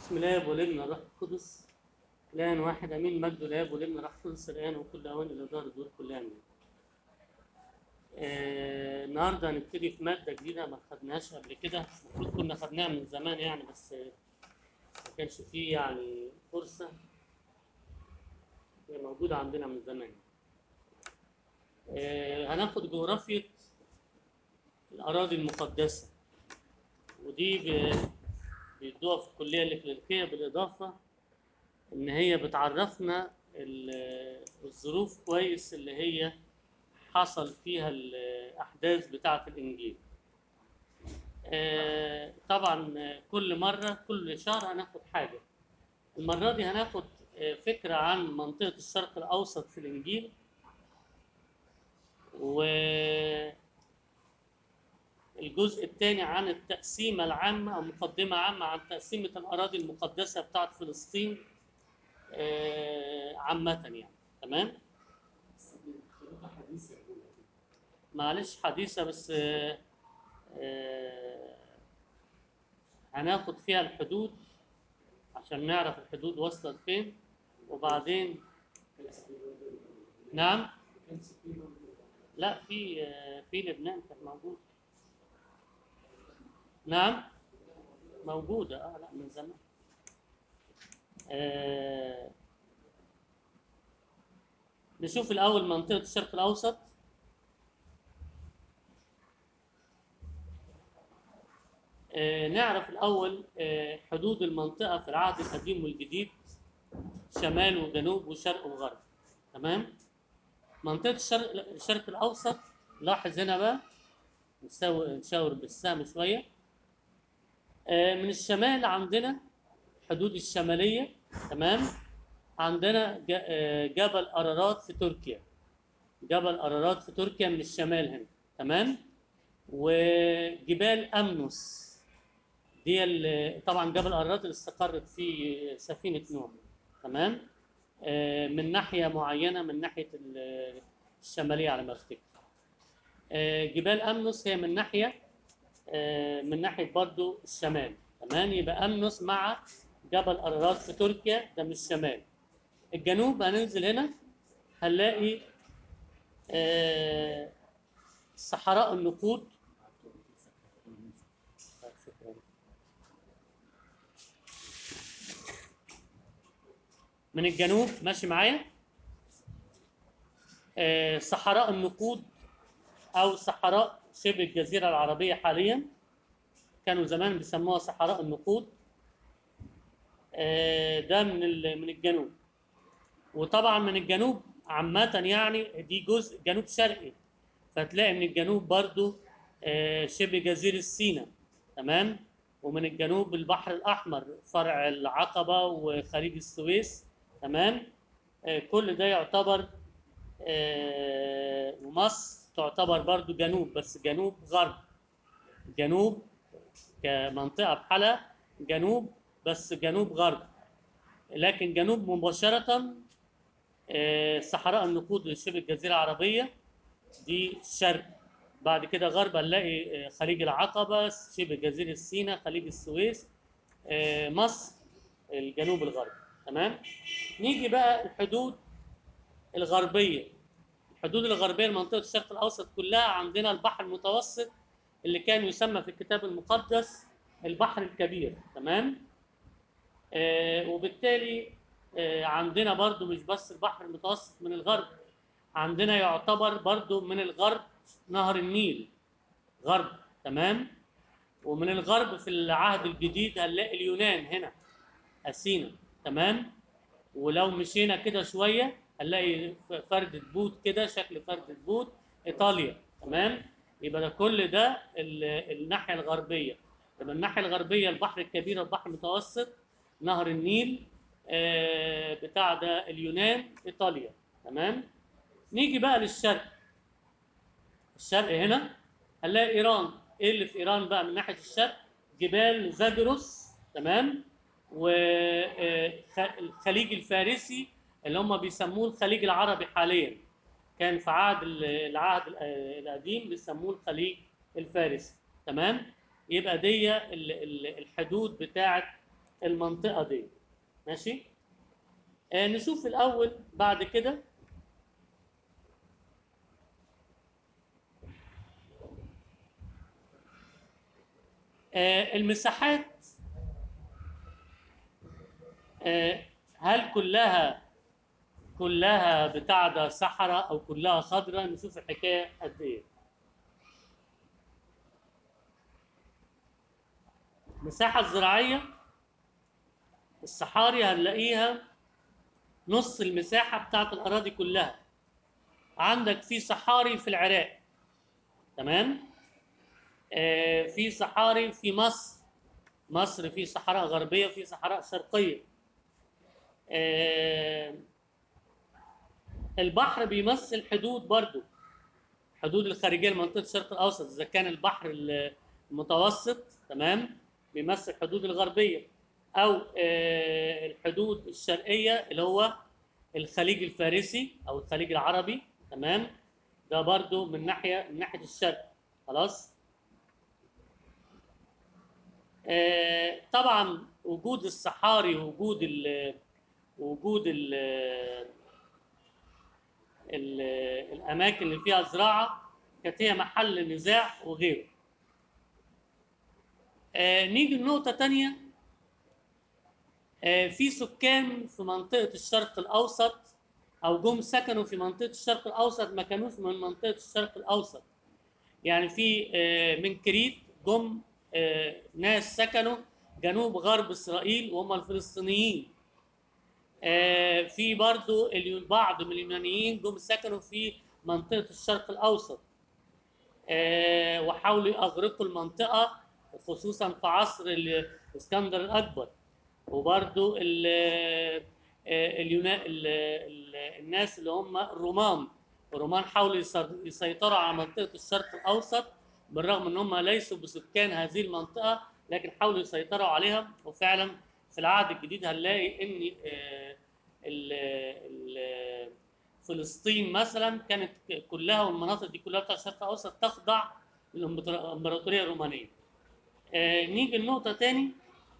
بسم الله والابن الروح القدس الان واحد امين مجد الاب والابن الروح القدس الان وكل اوان الى دار الدور كل امين آه، النهارده هنبتدي في ماده جديده ما خدناهاش قبل كده المفروض كنا خدناها من زمان يعني بس آه، ما كانش فيه يعني فرصه هي موجوده عندنا من زمان آه، هناخد جغرافيه الاراضي المقدسه ودي ب- بيدوها في الكليه الاكلينيكيه بالاضافه ان هي بتعرفنا ال- الظروف كويس اللي هي حصل فيها الاحداث بتاعه الانجيل آه، طبعا آه، كل مره كل شهر هناخد حاجه المره دي هناخد آه، فكره عن منطقه الشرق الاوسط في الانجيل و الجزء الثاني عن التقسيمة العامة أو مقدمة عامة عن تقسيمة الأراضي المقدسة بتاعت فلسطين آه، عامة يعني تمام؟ معلش حديثة بس آه، آه، هناخد فيها الحدود عشان نعرف الحدود وصلت فين وبعدين نعم لا في آه، في لبنان كانت موجود نعم موجودة اه لا من زمان آه نشوف الأول منطقة الشرق الأوسط آه نعرف الأول آه حدود المنطقة في العهد القديم والجديد شمال وجنوب وشرق وغرب تمام منطقة الشرق, الشرق الأوسط لاحظ هنا بقى نساوي نشاور بالسهم شوية آه من الشمال عندنا حدود الشمالية تمام عندنا ج- آه، جبل أرارات في تركيا جبل أرارات في تركيا من الشمال هنا تمام وجبال أمنوس دي ال- طبعا جبل أرارات اللي استقرت فيه سفينة نوح تمام آه، من ناحية معينة من ناحية ال- الشمالية على ما أفتكر آه، جبال أمنوس هي من ناحية آه، من ناحية برضو الشمال تمام يبقى أمنوس مع جبل أرارات في تركيا ده من الشمال الجنوب هننزل هنا هنلاقي آه، صحراء النقود من الجنوب ماشي معايا آه، صحراء النقود او صحراء شبه الجزيره العربيه حاليا كانوا زمان بيسموها صحراء النقود آه، ده من ال- من الجنوب وطبعا من الجنوب عامة يعني دي جزء جنوب شرقي فتلاقي من الجنوب برضو آه، شبه جزيرة سيناء تمام ومن الجنوب البحر الأحمر فرع العقبة وخليج السويس تمام آه، كل ده يعتبر آه، ومصر تعتبر برضو جنوب بس جنوب غرب جنوب كمنطقة بحالها جنوب بس جنوب غرب لكن جنوب مباشرة آه، صحراء النقود شبه الجزيرة العربية دي الشرق بعد كده غرب هنلاقي آه، خليج العقبة شبه جزيرة سيناء خليج السويس آه، مصر الجنوب الغربي تمام نيجي بقى الحدود الغربية الحدود الغربية لمنطقة الشرق الأوسط كلها عندنا البحر المتوسط اللي كان يسمى في الكتاب المقدس البحر الكبير تمام آه، وبالتالي آه، عندنا برضو مش بس البحر المتوسط من الغرب عندنا يعتبر برضو من الغرب نهر النيل غرب تمام ومن الغرب في العهد الجديد هنلاقي اليونان هنا أثينا تمام ولو مشينا كده شوية هنلاقي ف- فردة بوت كده شكل فردة بوت إيطاليا تمام يبقى ده كل ده ال- الناحية الغربية يبقى الناحية الغربية البحر الكبير والبحر المتوسط نهر النيل آه، بتاع ده اليونان إيطاليا تمام نيجي بقى للشرق الشرق هنا هنلاقي ايران ايه اللي في ايران بقى من ناحيه الشرق جبال زاجروس تمام والخليج الفارسي اللي هم بيسموه الخليج العربي حاليا كان في عهد ال- العهد ال- القديم بيسموه الخليج الفارسي تمام يبقى دي ال- ال- الحدود بتاعه المنطقه دي ماشي آه نشوف الاول بعد كده آه المساحات آه هل كلها كلها بتاع ده صحراء او كلها خضراء نشوف الحكايه قد ايه المساحه الزراعيه الصحاري هنلاقيها نص المساحه بتاعت الاراضي كلها عندك في صحاري في العراق تمام آه في صحاري في مصر مصر في صحراء غربيه في صحراء شرقيه آه البحر بيمثل حدود برضو حدود الخارجيه لمنطقه الشرق الاوسط اذا كان البحر المتوسط تمام بيمثل حدود الغربيه او آه الحدود الشرقيه اللي هو الخليج الفارسي او الخليج العربي تمام ده برضو من ناحيه من ناحيه الشرق خلاص آه طبعا وجود الصحاري وجود ال وجود ال ال الاماكن اللي فيها زراعه كانت هي محل نزاع وغيره. آه نيجي لنقطه ثانيه آه في سكان في منطقه الشرق الاوسط او جم سكنوا في منطقه الشرق الاوسط ما كانوش من منطقه الشرق الاوسط. يعني في آه من كريت جم آه ناس سكنوا جنوب غرب اسرائيل وهم الفلسطينيين. آه في برضو بعض من اليونانيين جم سكنوا في منطقة الشرق الأوسط آه وحاولوا يغرقوا المنطقة خصوصا في عصر الإسكندر الأكبر وبرضو ال اليونا الناس اللي هم الرومان الرومان حاولوا يسيطروا على منطقة الشرق الأوسط بالرغم ان هم ليسوا بسكان هذه المنطقة لكن حاولوا يسيطروا عليها وفعلا في العهد الجديد هنلاقي ان فلسطين مثلا كانت كلها والمناطق دي كلها بتاع الشرق الاوسط تخضع للامبراطوريه الرومانيه. نيجي لنقطه تاني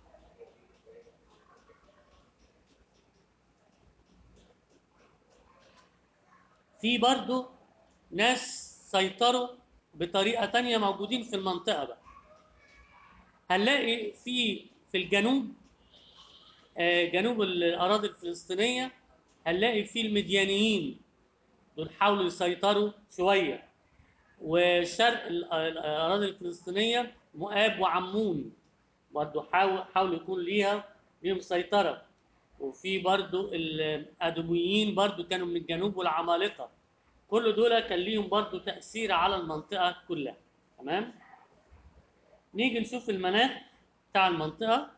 في برضو ناس سيطروا بطريقه تانية موجودين في المنطقه بقى. هنلاقي في في الجنوب جنوب الاراضي الفلسطينيه هنلاقي في المديانيين دول حاولوا يسيطروا شويه وشرق الاراضي الفلسطينيه مؤاب وعمون برضه حاول حاولوا يكون ليها ليهم سيطره وفي برضه الادوميين برضه كانوا من الجنوب والعمالقه كل دول كان ليهم برضه تاثير على المنطقه كلها تمام نيجي نشوف المناخ بتاع المنطقه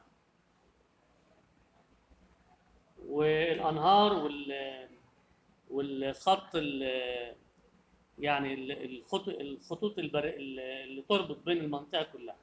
والانهار وال والخط ال يعني الخطوط الخطوط البر... اللي تربط بين المنطقه كلها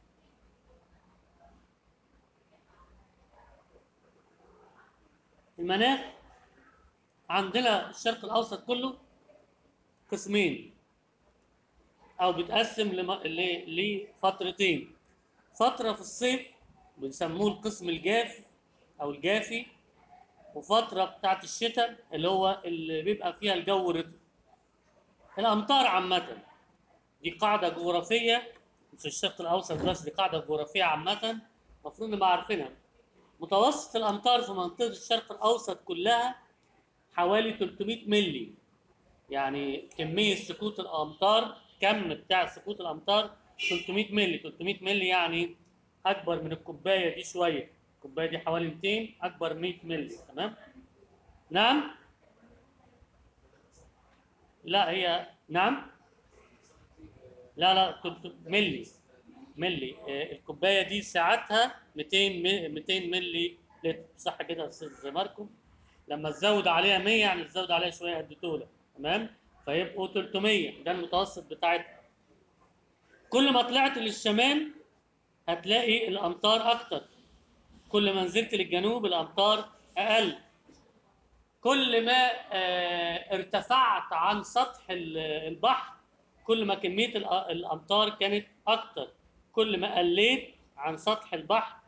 المناخ عندنا الشرق الاوسط كله قسمين او بيتقسم لم... ل... لفترتين فتره في الصيف بنسموه القسم الجاف او الجافي وفترة بتاعت الشتاء اللي هو اللي بيبقى فيها الجو رطب. الأمطار عامة دي قاعدة جغرافية مش الشرق الأوسط بس دي قاعدة جغرافية عامة المفروض نبقى عارفينها. متوسط الأمطار في منطقة الشرق الأوسط كلها حوالي 300 مللي. يعني كمية سقوط الأمطار كم بتاع سقوط الأمطار 300 مللي 300 مللي يعني أكبر من الكوباية دي شوية. الكوبايه دي حوالي 200 اكبر 100 مللي تمام نعم لا هي نعم لا لا ملي ملي آه الكوبايه دي ساعتها 200 200 ملي لتر صح كده يا استاذ ماركو لما تزود عليها 100 يعني تزود عليها شويه قد توله تمام فيبقوا 300 ده المتوسط بتاعتها كل ما طلعت للشمال هتلاقي الامطار اكتر كل ما نزلت للجنوب الامطار اقل كل ما اه ارتفعت عن سطح البحر كل ما كميه الامطار كانت اكتر كل ما قليت عن سطح البحر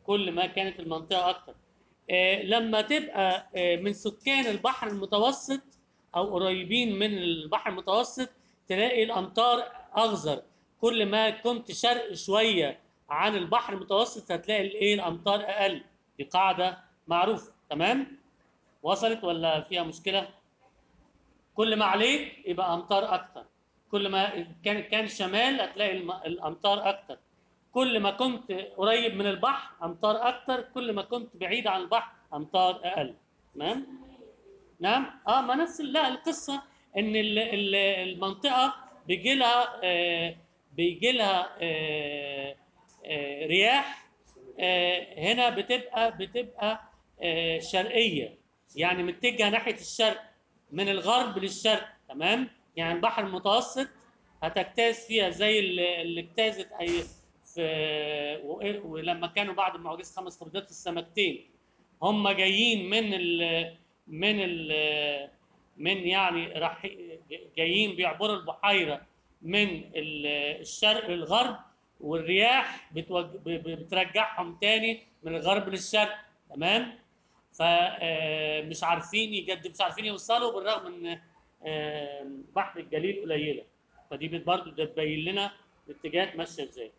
كل ما كانت المنطقه اكتر آه، لما تبقى آه، من سكان البحر المتوسط او قريبين من البحر المتوسط تلاقي الامطار اخضر كل ما كنت شرق شويه عن البحر المتوسط هتلاقي الايه الامطار اقل دي قاعده معروفه تمام وصلت ولا فيها مشكله كل ما عليك يبقى امطار اكتر كل ما كان كان شمال هتلاقي الم- الامطار اكتر كل ما كنت قريب من البحر امطار اكتر كل ما كنت بعيد عن البحر امطار اقل تمام نعم اه ما نفس لا القصه ان ال- ال- المنطقه بيجي لها آه بيجي لها آه آه رياح آه هنا بتبقى بتبقى آه شرقيه يعني متجهه ناحيه الشرق من الغرب للشرق تمام يعني البحر المتوسط هتجتاز فيها زي اللي اللي اجتازت اي في و- ولما كانوا بعد معجزه خمس خبزات السمكتين هم جايين من ال من ال من يعني راح جايين بيعبروا البحيره من ال- الشرق للغرب والرياح بتوج... ب- ب- بترجعهم تاني من الغرب للشرق تمام فمش عارفين يجد مش عارفين يوصلوا بالرغم ان آه، بحر الجليل قليله فدي بت- برضه ده تبين لنا الاتجاهات ماشيه ازاي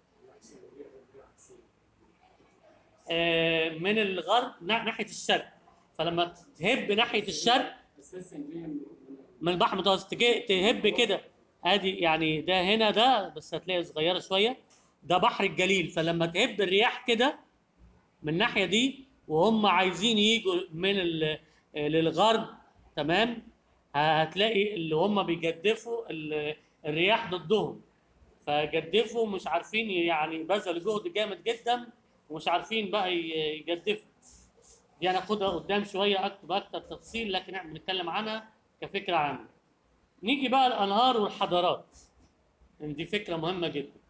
آه، من الغرب نا- ناحيه الشرق فلما تهب ناحيه الشرق اساسا جاي من من البحر المتوسط تجي- تهب كده ادي يعني ده هنا ده بس هتلاقي صغيره شويه ده بحر الجليل فلما تهب الرياح كده من الناحيه دي وهم عايزين يجوا من ال- آه، للغرب تمام هتلاقي اللي هم بيجدفوا ال- الرياح ضدهم فجدفوا مش عارفين يعني بذلوا جهد جامد جدا ومش عارفين بقى ي- يجدفوا دي هناخدها قدام شويه اكتر اكتر تفصيل لكن احنا بنتكلم عنها كفكره عامه نيجي بقى الانهار والحضارات لأن دي فكره مهمه جدا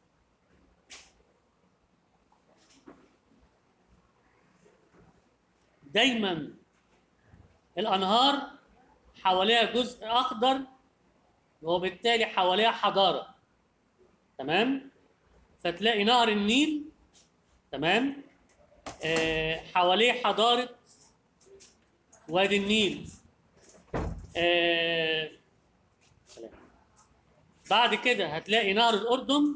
دايما الانهار حواليها جزء اخضر وبالتالي حواليها حضاره تمام فتلاقي نهر النيل تمام آه حواليه حضاره وادي النيل آه سلام. بعد كده هتلاقي نهر الاردن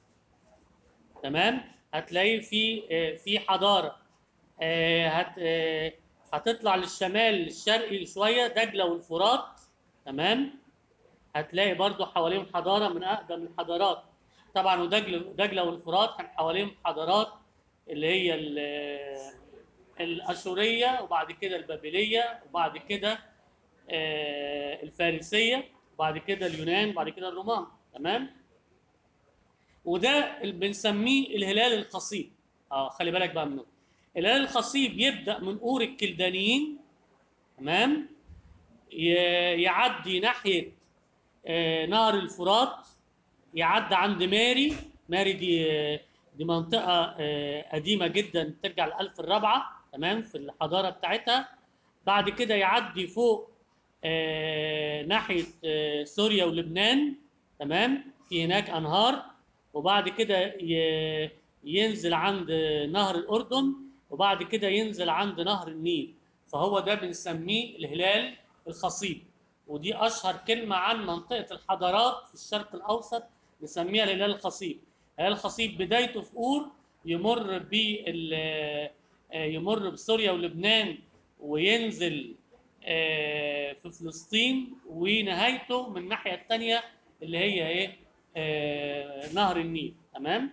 تمام هتلاقي في آه في حضاره آه هت آه هتطلع للشمال الشرقي شويه دجله والفرات تمام هتلاقي برضو حواليهم حضاره من اقدم الحضارات طبعا ودجله دجله والفرات كان حواليهم حضارات اللي هي ال- الاشوريه وبعد كده البابليه وبعد كده آه، الفارسيه وبعد كده اليونان وبعد كده الرومان تمام وده اللي بنسميه الهلال الخصيب اه خلي بالك بقى منه الهلال الخصيب يبدا من اور الكلدانيين تمام ي- يعدي ناحيه آه، نهر الفرات يعدي عند ماري ماري دي آه، دي منطقة آه، قديمة جدا ترجع لألف الرابعة تمام في الحضارة بتاعتها بعد كده يعدي فوق آه، ناحية آه، سوريا ولبنان تمام في هناك أنهار وبعد كده ي- ينزل عند نهر الأردن وبعد كده ينزل عند نهر النيل فهو ده بنسميه الهلال الخصيب ودي اشهر كلمه عن منطقه الحضارات في الشرق الاوسط نسميها الهلال الخصيب الهلال الخصيب بدايته في اور يمر بال آه، يمر بسوريا ولبنان وينزل آه، في فلسطين ونهايته من الناحيه الثانيه اللي هي ايه آه، نهر النيل تمام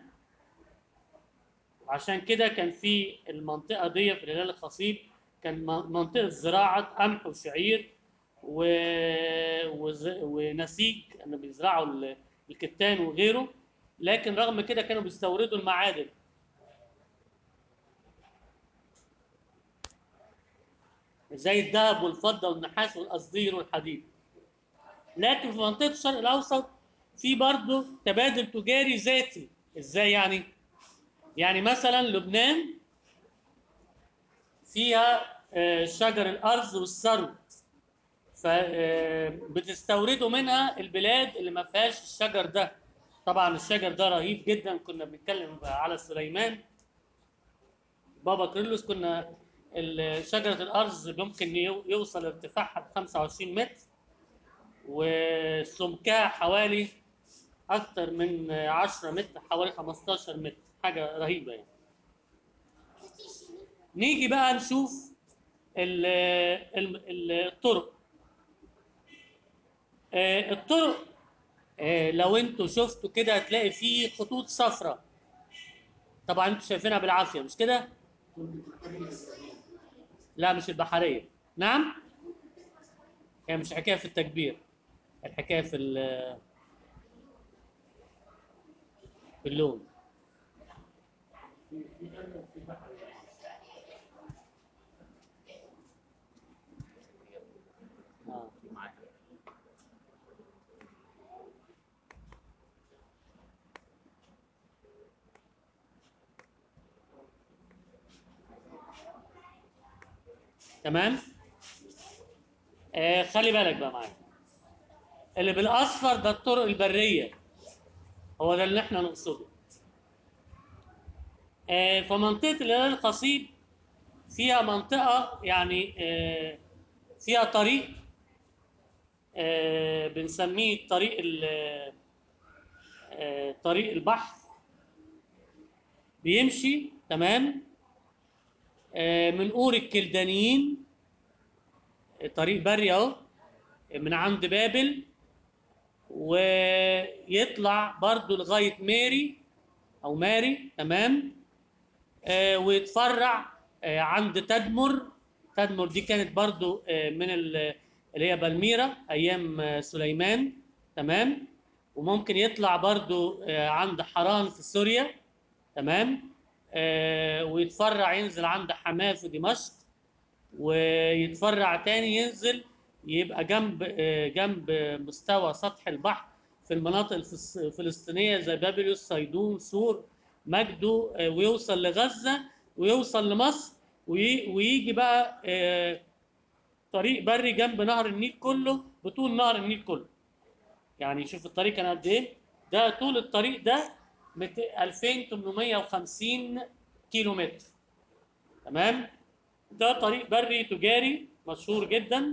عشان كده كان في المنطقه دي في الهلال الخصيب كان م- منطقه زراعه قمح وشعير و... وز... ونسيج انه بيزرعوا ال- الكتان وغيره لكن رغم كده كانوا بيستوردوا المعادن زي الذهب والفضه والنحاس والقصدير والحديد لكن في منطقه الشرق الاوسط في برضه تبادل تجاري ذاتي ازاي يعني يعني مثلا لبنان فيها آه، شجر الارز والثرو فبتستوردوا منها البلاد اللي ما فيهاش الشجر ده طبعا الشجر ده رهيب جدا كنا بنتكلم على سليمان بابا كيرلس كنا ال- شجره الارز ممكن يو- يوصل ارتفاعها ل 25 متر وسمكها حوالي اكتر من 10 متر حوالي 15 متر حاجه رهيبه يعني نيجي بقى نشوف ال- ال- ال- الطرق آه، الطرق آه، لو انتوا شفتوا كده هتلاقي فيه خطوط صفراء طبعا انتوا شايفينها بالعافيه مش كده لا مش البحريه نعم هي مش حكايه في التكبير الحكايه في ال- في اللون آه. تمام آه خلي بالك بقى معايا اللي بالاصفر ده الطرق البريه هو ده اللي احنا نقصده آه فمنطقه الهلال القصيب فيها منطقه يعني آه فيها طريق آه بنسميه طريق ال- آه طريق البحر بيمشي تمام آه من اور الكلدانيين طريق بري اهو من عند بابل ويطلع برضو لغاية ماري أو ماري تمام آه ويتفرع آه عند تدمر تدمر دي كانت برضو آه من ال- اللي هي بالميرا أيام آه سليمان تمام وممكن يطلع برضو آه عند حران في سوريا تمام آه ويتفرع ينزل عند حماه في دمشق ويتفرع تاني ينزل يبقى جنب آه، جنب مستوى سطح البحر في المناطق الفلس- الفلسطينية زي بابليوس صيدون سور مجدو آه، ويوصل لغزة ويوصل لمصر وي- ويجي بقى آه، طريق بري جنب نهر النيل كله بطول نهر النيل كله يعني شوف الطريق كان قد ايه ده طول الطريق ده مت- 2850 كيلو متر تمام ده طريق بري تجاري مشهور جدا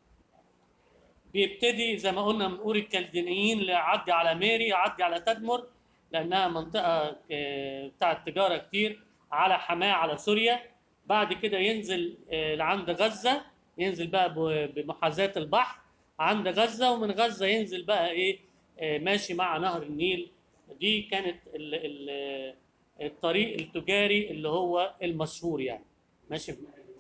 بيبتدي زي ما قلنا من اور الكلدانيين ليعدي على ميري يعدي على تدمر لانها منطقه آه، بتاعت تجاره كتير على حماه على سوريا بعد كده ينزل آه، لعند غزه ينزل بقى ب- بمحاذاه البحر عند غزه ومن غزه ينزل بقى ايه آه، ماشي مع نهر النيل دي كانت ال ال الطريق التجاري اللي هو المشهور يعني ماشي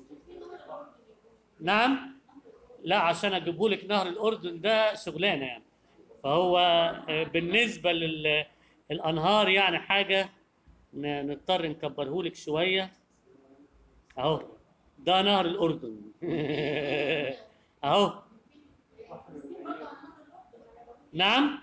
نعم لا عشان اجيبه لك نهر الاردن ده شغلانه يعني فهو آه، بالنسبه للانهار يعني حاجه ن- نضطر نكبره لك شويه اهو ده نهر الاردن اهو نعم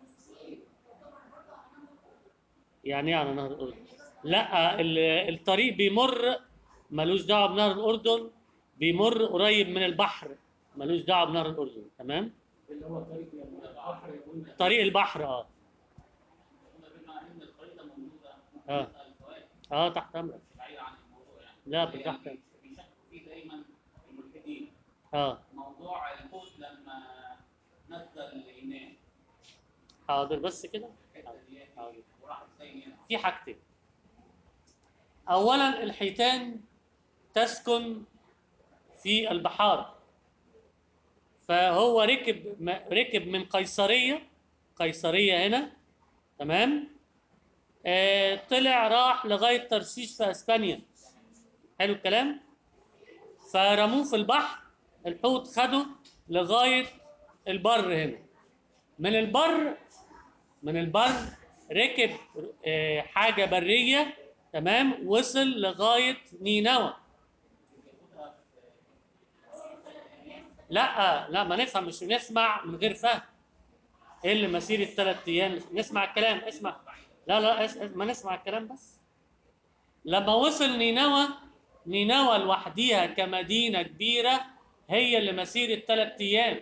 يعني ايه على نهر الاردن لا ال- الطريق بيمر ملوش دعوه بنهر الاردن بيمر قريب من البحر ملوش دعوه بنهر الاردن تمام اللي هو طريق البحر يقول طريق البحر اه بما ان الخريطه موجوده آه. ممكن نسال سؤال اه تحت امرك بعيد عن الموضوع يعني لا بالتحت يعني بيشكوا فيه دايما الملحدين اه موضوع الحوت لما نزل ينام حاضر بس كده الحته دي حاضر. وراح ازاي ينام في حاجتين اولا الحيتان تسكن في البحار فهو ركب م- ركب من قيصريه قيصريه هنا تمام آه طلع راح لغايه ترشيش في اسبانيا حلو الكلام فرموه في البحر الحوت خده لغايه البر هنا من البر من البر ركب آه، حاجه بريه تمام وصل لغايه نينوى لا لا ما نفهم مش نسمع من غير فهم ايه اللي مسيره ثلاث ايام نسمع الكلام اسمع لا لا اس... اس- ما نسمع الكلام بس لما وصل نينوى نينوى لوحديها كمدينه كبيره هي اللي مسيره ثلاث ايام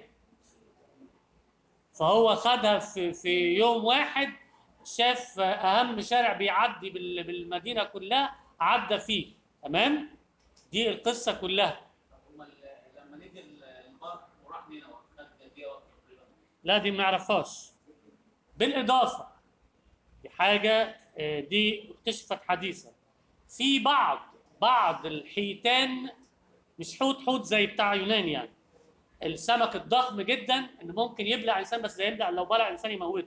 فهو خدها في في يوم واحد شاف اهم شارع بيعدي بال- بالمدينه كلها عدى فيه تمام دي القصه كلها هم ال- لما نزل البر وراح نينوى خد قد ايه وقت تقريبا؟ لا دي ما نعرفهاش بالاضافه دي حاجه آه، دي اكتشفت حديثا في بعض بعض الحيتان مش حوت حوت زي بتاع يونان يعني السمك الضخم جدا ان ممكن يبلع انسان بس ده يبلع لو بلع انسان يموته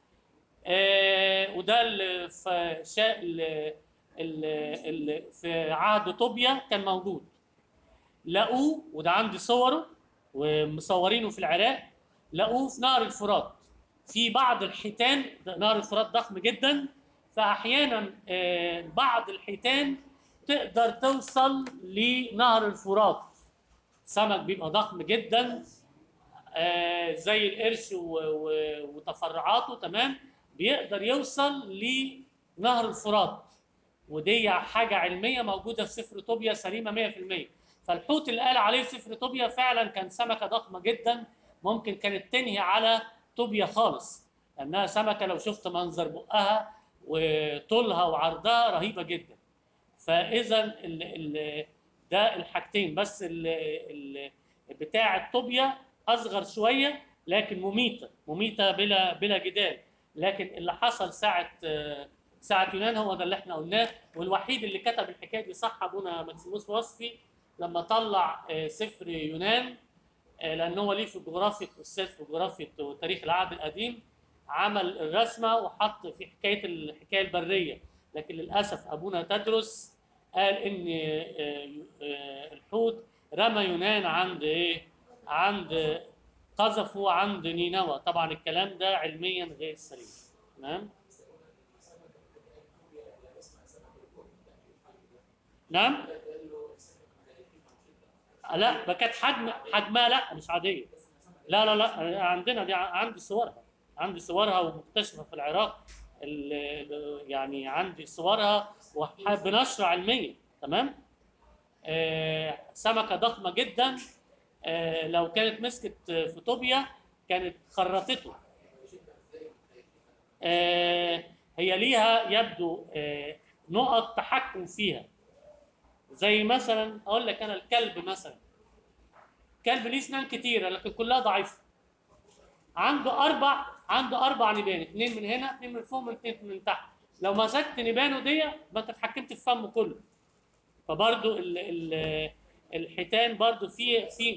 آه وده اللي في شا... اللي اللي في عهد طوبيا كان موجود لقوه وده عندي صوره ومصورينه في العراق لقوه في نهر الفرات في بعض الحيتان ده نهر الفرات ضخم جدا فاحيانا آه، بعض الحيتان تقدر توصل لنهر الفرات سمك بيبقى ضخم جدا آه، زي القرش و- و- وتفرعاته تمام بيقدر يوصل لنهر الفرات ودي حاجه علميه موجوده في سفر طوبيا سليمه 100% فالحوت اللي قال عليه سفر طوبيا فعلا كان سمكه ضخمه جدا ممكن كانت تنهي على طوبيا خالص لانها سمكه لو شفت منظر بقها وطولها وعرضها رهيبه جدا فاذا ال ال ده الحاجتين بس ال ال بتاع الطوبيا اصغر شويه لكن مميته مميته بلا بلا جدال لكن اللي حصل ساعه آه، ساعه يونان هو ده اللي احنا قلناه والوحيد اللي كتب الحكايه دي صح ابونا مكسيموس وصفي لما طلع آه، سفر يونان آه، لان هو ليه في جغرافيا استاذ في جغرافيا وتاريخ العهد القديم عمل الرسمه وحط في حكايه الحكايه البريه لكن للاسف ابونا تدرس قال ان آه، آه، الحوت رمى يونان عند ايه؟ عند قذفوا عند نينوى طبعا الكلام ده علميا غير سليم تمام؟ نعم؟ لا ده كانت حجم حجمها لا مش عاديه لا لا لا عندنا دي عندي صورها عندي صورها ومكتشفه في العراق ال- ال- يعني عندي صورها وبنشر علميه تمام آه سمكه ضخمه جدا آه لو كانت مسكت في طوبيا كانت خرطته آه هي ليها يبدو آه نقط تحكم فيها زي مثلا اقول لك انا الكلب مثلا كلب ليه اسنان كتيره لكن كلها ضعيفه عنده اربع عنده اربع نبان اثنين من هنا اثنين من فوق اثنين من تحت لو مسكت نبانه دي ما انت اتحكمت في فمه كله فبرضو ال ال الحيتان برضو في في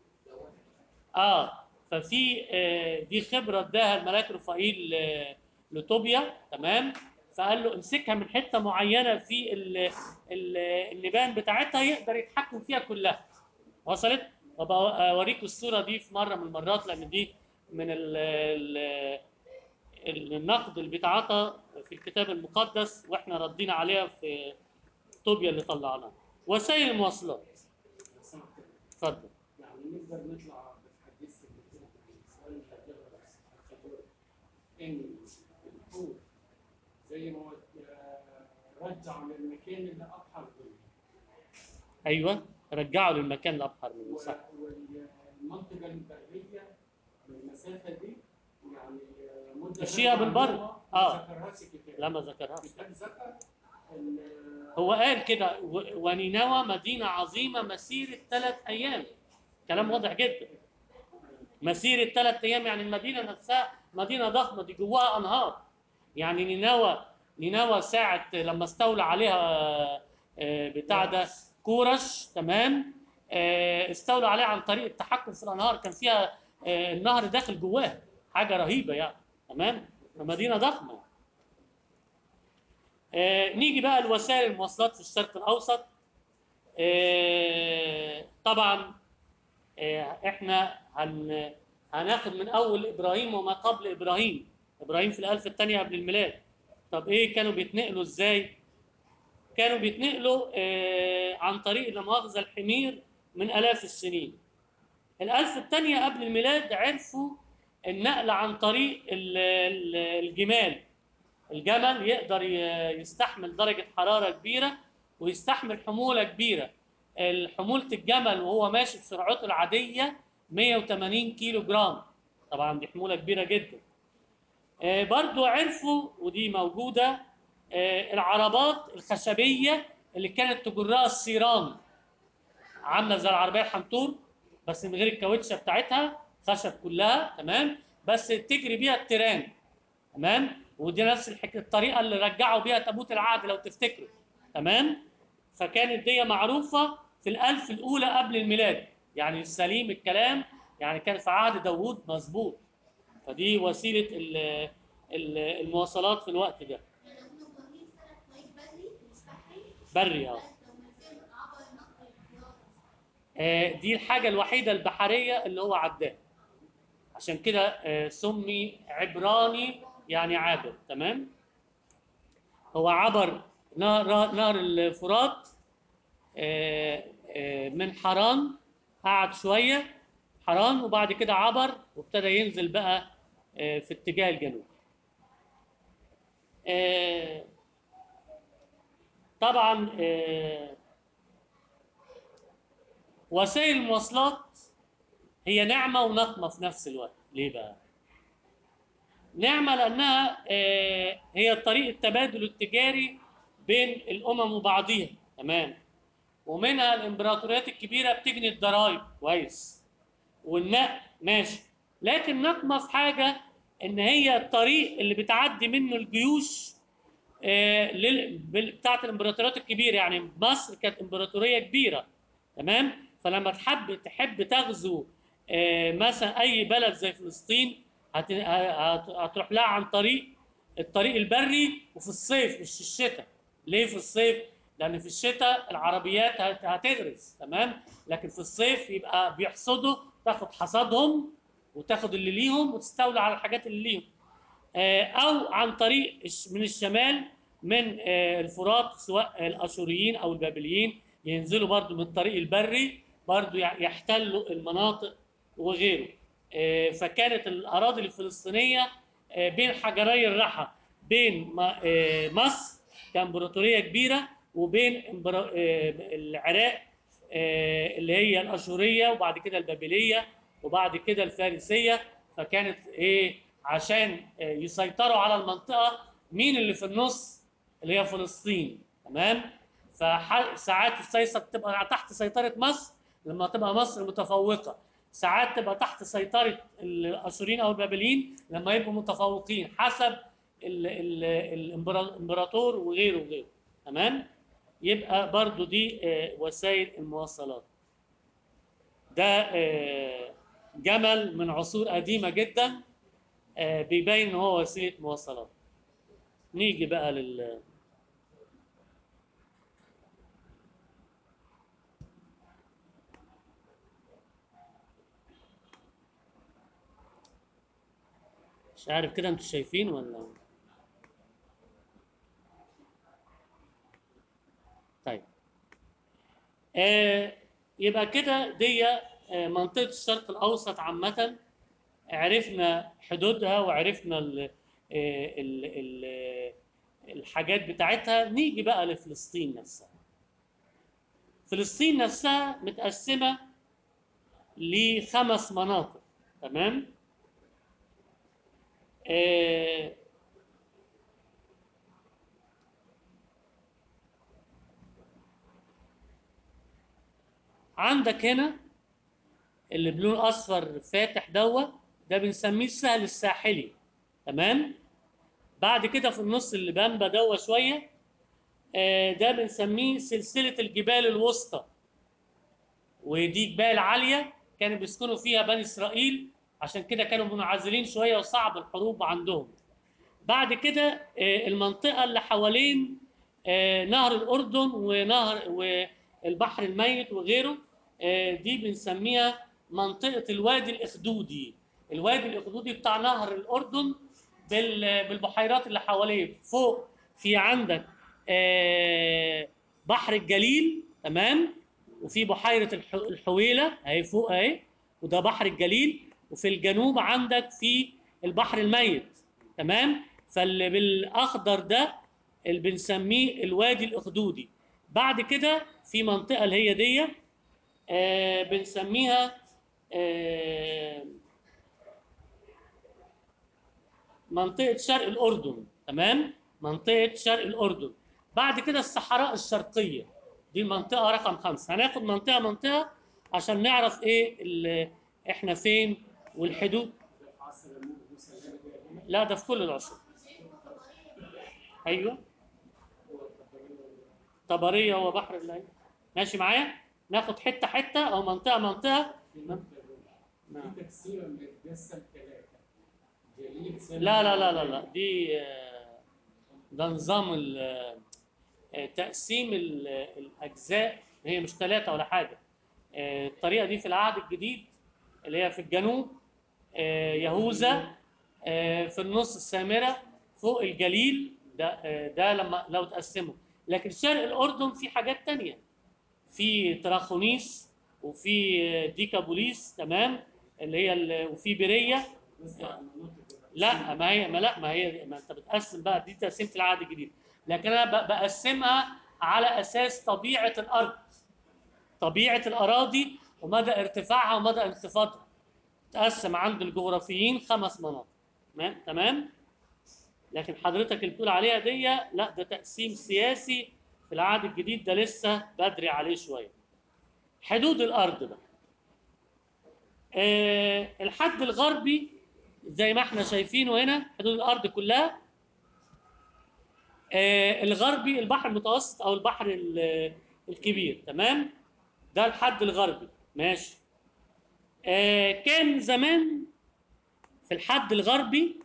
اه ففي آه دي خبره اداها الملاك رفائيل آه لطوبيا تمام فقال له امسكها من حته معينه في ال ال النبان بتاعتها يقدر يتحكم فيها كلها وصلت؟ وابقى اوريكم الصوره دي في مره من المرات لان دي من ال ال النقد اللي بيتعاطى في الكتاب المقدس واحنا ردينا عليها في طوبيا اللي طلعناها وسائل المواصلات اتفضل يعني نقدر نطلع بالحديث اللي كده السؤال اللي هتقرا بس هتقول ان الحوت زي ما هو آه، رجع للمكان اللي ابحر منه ايوه رجعوا للمكان الابحر منه صح و- والمنطقه البريه بالمسافه دي يعني آه، مده مشيها غير بالبر. معلومة آه. ما ذكرهاش الكتاب لا ما ذكرهاش الكتاب ذكر ال- هو قال كده و- ونينوى مدينة عظيمة مسيرة ثلاث أيام كلام واضح جدا مسيرة ثلاث أيام يعني المدينة نفسها مدينة ضخمة دي جواها أنهار يعني نينوى نينوى ساعة لما استولى عليها آه، بتاع ده كورش تمام آه، استولى عليها عن طريق التحكم في الأنهار كان فيها آه، النهر داخل جواها حاجة رهيبة يعني تمام مدينة ضخمة آه، نيجي بقى لوسائل المواصلات في الشرق الاوسط آه، طبعا آه، احنا هن هناخد من اول ابراهيم وما قبل ابراهيم ابراهيم في الالف الثانيه قبل الميلاد طب ايه كانوا بيتنقلوا ازاي كانوا بيتنقلوا آه، عن طريق لا مؤاخذه الحمير من الاف السنين الالف الثانيه قبل الميلاد عرفوا النقل عن طريق ال- ال- الجمال الجمل يقدر ي- يستحمل درجة حرارة كبيرة ويستحمل حمولة كبيرة حمولة الجمل وهو ماشي بسرعته العادية 180 كيلو جرام طبعا دي حمولة كبيرة جدا آه، برضو عرفوا ودي موجودة آه، العربات الخشبية اللي كانت تجرها السيران عامله زي العربيه الحنطور بس من غير الكاوتشه بتاعتها خشب كلها تمام بس تجري بيها التيران تمام ودي نفس الحك... الطريقه اللي رجعوا بيها تابوت العهد لو تفتكروا تمام فكانت دي معروفه في الالف الاولى قبل الميلاد يعني سليم الكلام يعني كان في عهد داوود مظبوط فدي وسيله ال- ال- المواصلات في الوقت ده يعني هم مهمين سنة طريق بري مش بحري بري اه لو مسافر عبر نقل الخيار آه، دي الحاجة الوحيدة البحرية اللي هو عداها عشان كده آه، سمي عبراني يعني عابر تمام هو عبر نهر نهر الفرات آه، آه، من حران قعد شوية حران وبعد كده عبر وابتدى ينزل بقى آه، في اتجاه الجنوب آه، طبعا آه، وسائل المواصلات هي نعمة ونقمة في نفس الوقت ليه بقى؟ نعمة لأنها آه، هي طريق التبادل التجاري بين الأمم وبعضيها تمام ومنها الإمبراطوريات الكبيرة بتجني الضرائب كويس والنقل ماشي لكن نقمة في حاجة إن هي الطريق اللي بتعدي منه الجيوش آه، لل- بال- بتاعت الامبراطوريات الكبيره يعني مصر كانت امبراطوريه كبيره تمام فلما تحب تحب تغزو آه، مثلا اي بلد زي فلسطين هت- هت- هتروح لها عن طريق الطريق البري وفي الصيف مش في الشتاء ليه في الصيف لان في الشتاء العربيات هت- هتغرز تمام لكن في الصيف يبقى بيحصدوا تاخد حصادهم وتاخد اللي ليهم وتستولى على الحاجات اللي ليهم آه، او عن طريق الش- من الشمال من آه، الفرات سواء الاشوريين او البابليين ينزلوا برضو من الطريق البري برضو يع- يحتلوا المناطق وغيره آه، فكانت الاراضي الفلسطينيه آه، بين حجري الرحى بين م- آه، مصر كامبراطوريه كبيره وبين إمبرا- آه، العراق آه، اللي هي الاشوريه وبعد كده البابليه وبعد كده الفارسيه فكانت ايه عشان آه، يسيطروا على المنطقه مين اللي في النص اللي هي فلسطين تمام فساعات السيطره تبقى تحت سيطره مصر لما تبقى مصر متفوقه ساعات تبقى تحت سيطره الاشوريين او البابليين لما يبقوا متفوقين حسب ال- ال- الإمبرا- الامبراطور وغيره وغيره تمام يبقى برضو دي آه، وسائل المواصلات ده آه، جمل من عصور قديمة جدا آه، بيبين ان هو وسيلة مواصلات نيجي بقى لل مش عارف كده انتوا شايفين ولا طيب آه يبقى كده دي آه منطقة الشرق الأوسط عامة عرفنا حدودها وعرفنا ال ال ال الحاجات بتاعتها نيجي بقى لفلسطين نفسها فلسطين نفسها متقسمة لخمس مناطق تمام آه عندك هنا اللي بلون اصفر فاتح دوت ده بنسميه السهل الساحلي تمام بعد كده في النص اللي بامبا دوت شويه آه، ده بنسميه سلسله الجبال الوسطى ودي جبال عاليه كانوا بيسكنوا فيها بني اسرائيل عشان كده كانوا منعزلين شويه وصعب الحروب عندهم بعد كده آه، المنطقه اللي حوالين آه، نهر الاردن ونهر والبحر الميت وغيره آه، دي بنسميها منطقه الوادي الاخدودي الوادي الاخدودي بتاع نهر الاردن بال- بالبحيرات اللي حواليه فوق في عندك آه، بحر الجليل تمام وفي بحيره الح- الحويله اهي فوق اهي وده بحر الجليل وفي الجنوب عندك في البحر الميت تمام فاللي بالاخضر ده اللي بنسميه الوادي الاخدودي بعد كده في منطقه اللي هي دي آه بنسميها آه منطقه شرق الاردن تمام منطقه شرق الاردن بعد كده الصحراء الشرقيه دي المنطقه رقم خمسه هناخد منطقه منطقه عشان نعرف ايه اللي احنا فين والحدود ده في عصر موسى النبي هنا لا ده في كل العصور ايوه هو الطبرية طبريه هو بحر الله ماشي معايا ناخد حته حته او منطقه منطقه في نقطة نعم. في تقسيمة متقسم ثلاثة جليد سنة لا لا لا لا لا دي آه، ده نظام ال- آه، تقسيم ال- الاجزاء هي مش ثلاثه ولا حاجه آه، الطريقه دي في العهد الجديد اللي هي في الجنوب آه، يهوذا آه، في النص السامره فوق الجليل ده آه، ده لما لو تقسموا لكن شرق الاردن في حاجات تانية في تراخونيس وفي آه، ديكابوليس تمام اللي هي ال- وفي بيريه نسمع المناطق دي. لا ما هي ما لا ما هي ما انت بتقسم بقى دي تقسيمه العهد الجديد لكن انا ب- بقسمها على اساس طبيعه الارض طبيعه الاراضي ومدى ارتفاعها ومدى انخفاضها تقسم عند الجغرافيين خمس مناطق تمام تمام لكن حضرتك اللي بتقول عليها دي لا ده تقسيم سياسي في العهد الجديد ده لسه بدري عليه شويه حدود الارض بقى آه الحد الغربي زي ما احنا شايفينه هنا حدود الارض كلها آه الغربي البحر المتوسط او البحر ال- الكبير تمام ده الحد الغربي ماشي آه كان زمان في الحد الغربي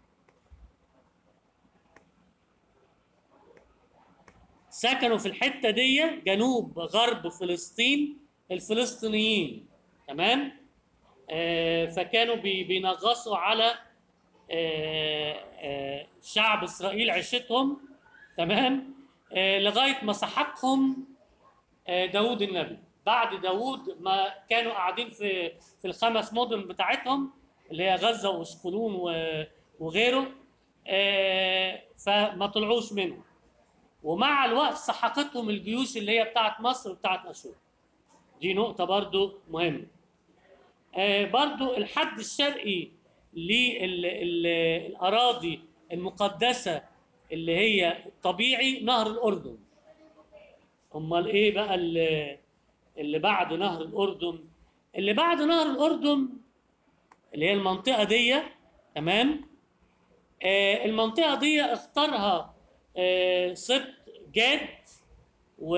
سكنوا في الحته دي جنوب غرب فلسطين الفلسطينيين تمام آه فكانوا بي- بينغصوا على آه، آه، شعب اسرائيل عيشتهم تمام آه، لغايه ما سحقهم آه، داوود النبي بعد داوود ما كانوا قاعدين في في الخمس مدن بتاعتهم اللي هي غزه واشقلون و- وغيره آه، فما طلعوش منهم ومع الوقت سحقتهم الجيوش اللي هي بتاعت مصر وبتاعت اشور دي نقطه برضو مهمه آه، برضو الحد الشرقي للأراضي المقدسة اللي هي الطبيعي نهر الأردن أمال إيه بقى اللي, اللي بعد نهر الأردن اللي بعد نهر الأردن اللي هي المنطقة دي تمام آه، المنطقة دي اختارها آه، سبط جاد و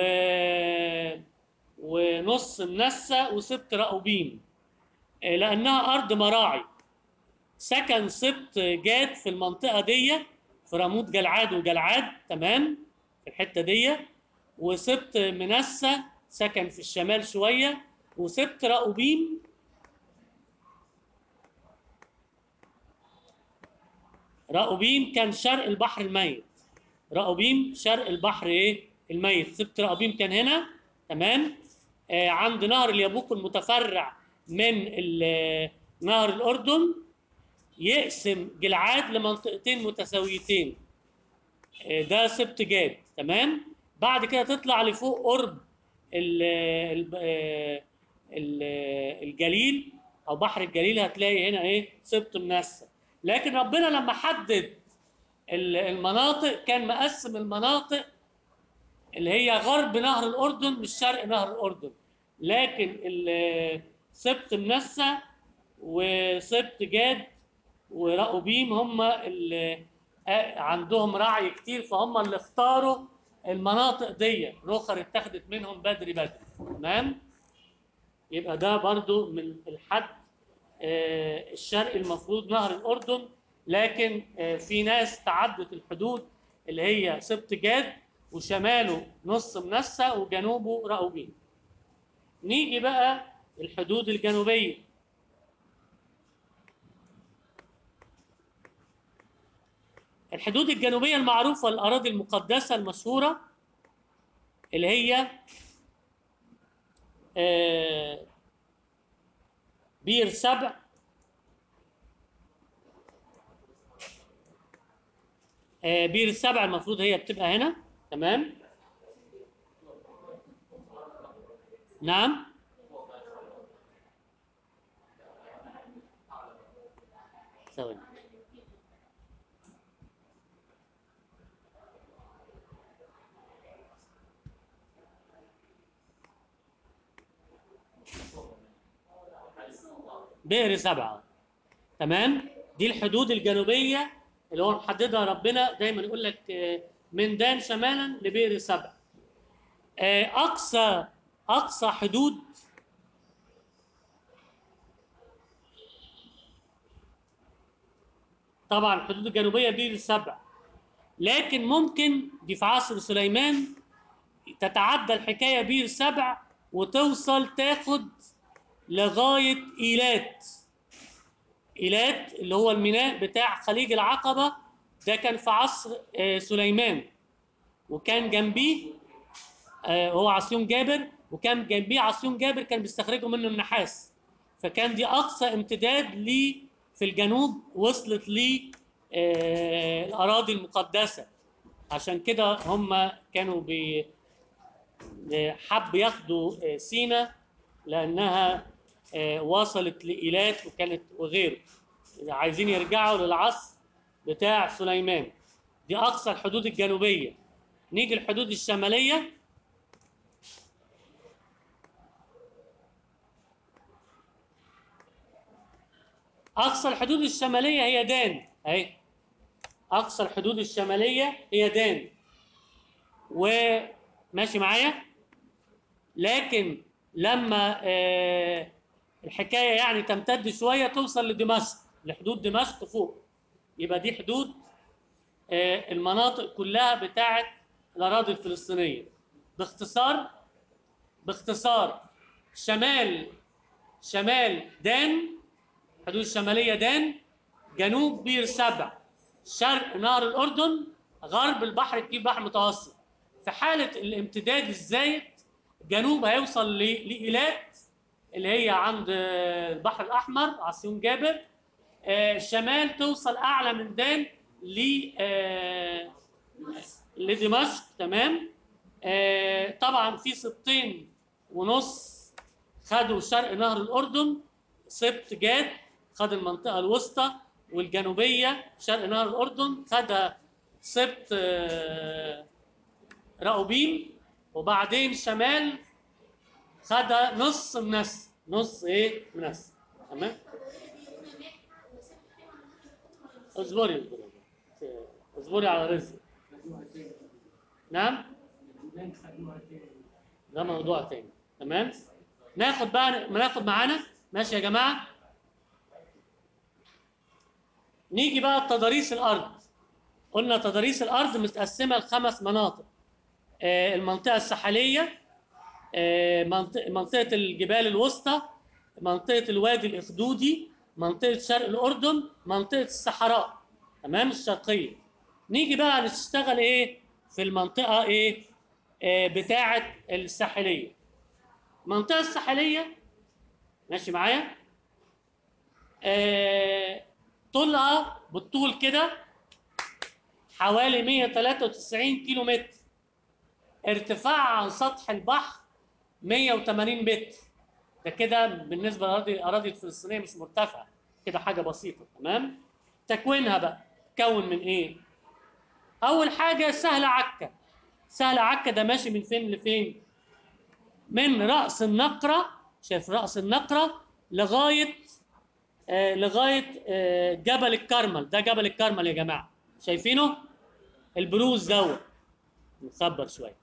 ونص منسى وسبط رأوبين آه، لأنها أرض مراعي سكن سبط جاد في المنطقة دي في راموت جلعاد وجلعاد تمام في الحتة دي وسبط منسى سكن في الشمال شوية وسبط رأوبيم رأوبيم كان شرق البحر الميت رأوبيم شرق البحر ايه الميت سبط رأوبيم كان هنا تمام آه عند نهر اليابوق المتفرع من ال- نهر الأردن يقسم جلعاد لمنطقتين متساويتين آه، ده سبط جاد تمام بعد كده تطلع لفوق قرب ال- ال- آه، ال- الجليل او بحر الجليل هتلاقي هنا ايه سبط منسى لكن ربنا لما حدد ال- المناطق كان مقسم المناطق اللي هي غرب نهر الاردن مش شرق نهر الاردن لكن ال- سبط منسى وسبط جاد ورأوبيم هم اللي آه، عندهم رعي كتير فهم اللي اختاروا المناطق دي رخر اتخذت منهم بدري بدري تمام يبقى ده برضو من الحد آه، الشرقي المفروض نهر الأردن لكن آه، في ناس تعدت الحدود اللي هي سبط جاد وشماله نص منسى وجنوبه رأوبين نيجي بقى الحدود الجنوبية الحدود الجنوبية المعروفة الأراضي المقدسة المشهورة اللي هي آه، بير سبع آه، بير السبع المفروض هي بتبقى هنا تمام نعم ثواني بئر سبعه تمام دي الحدود الجنوبيه اللي هو محددها ربنا دايما يقول لك آه، من دان شمالا لبئر سبع آه، اقصى اقصى حدود طبعا الحدود الجنوبيه بئر سبع لكن ممكن دي في عصر سليمان تتعدى الحكايه بئر سبع وتوصل تاخد لغايه ايلات ايلات اللي هو الميناء بتاع خليج العقبه ده كان في عصر آه، سليمان وكان جنبيه آه، هو عصيون جابر وكان جنبيه عصيون جابر كان بيستخرجوا منه النحاس فكان دي اقصى امتداد ليه في الجنوب وصلت ليه آه، الاراضي المقدسه عشان كده هم كانوا بي آه، حب ياخدوا آه، سينا لانها آه، وصلت لايلات وكانت وغيره عايزين يرجعوا للعصر بتاع سليمان دي اقصى الحدود الجنوبيه نيجي الحدود الشماليه اقصى الحدود الشماليه هي دان اهي اقصى الحدود الشماليه هي دان وماشي معايا لكن لما آه الحكايه يعني تمتد شويه توصل لدمشق لحدود دمشق فوق يبقى دي حدود آه المناطق كلها بتاعت الاراضي الفلسطينيه باختصار باختصار شمال شمال دان حدود الشماليه دان جنوب بير سبع شرق نهر الاردن غرب البحر الكبير بحر المتوسط في حاله الامتداد الزايد جنوب هيوصل ل- لإيلات اللي هي عند آه، البحر الأحمر عصيون جابر آه، شمال توصل أعلى من دان ل آه، لدمشق تمام آه، طبعا في سبطين ونص خدوا شرق نهر الأردن سبط جاد خد المنطقة الوسطى والجنوبية شرق نهر الأردن خدها سبط آه، راؤوبين وبعدين شمال خدها نص منس نص ايه منس تمام اصبري اصبري اصبري على رزق خدوها تاني نعم اليونان خدوها تاني ده موضوع تاني تمام ناخد بقى ناخد معانا ماشي يا جماعه نيجي بقى تضاريس الارض قلنا تضاريس الارض متقسمه لخمس مناطق آه، المنطقه الساحليه آه، منطقه منطقه الجبال الوسطى منطقه الوادي الاخدودي منطقه شرق الاردن منطقه الصحراء تمام الشرقيه نيجي بقى نشتغل ايه في المنطقه ايه آه، بتاعه الساحليه المنطقه الساحليه ماشي معايا آه، طولها بالطول كده حوالي 193 كيلو متر ارتفاع عن سطح البحر 180 متر ده كده بالنسبه للاراضي الاراضي الفلسطينيه مش مرتفعه كده حاجه بسيطه تمام تكوينها بقى تكون من ايه اول حاجه سهل عكا سهل عكا ده ماشي من فين لفين من راس النقره شايف راس النقره لغايه آه لغايه آه جبل الكرمل ده جبل الكرمل يا جماعه شايفينه البروز دوت مخبر شويه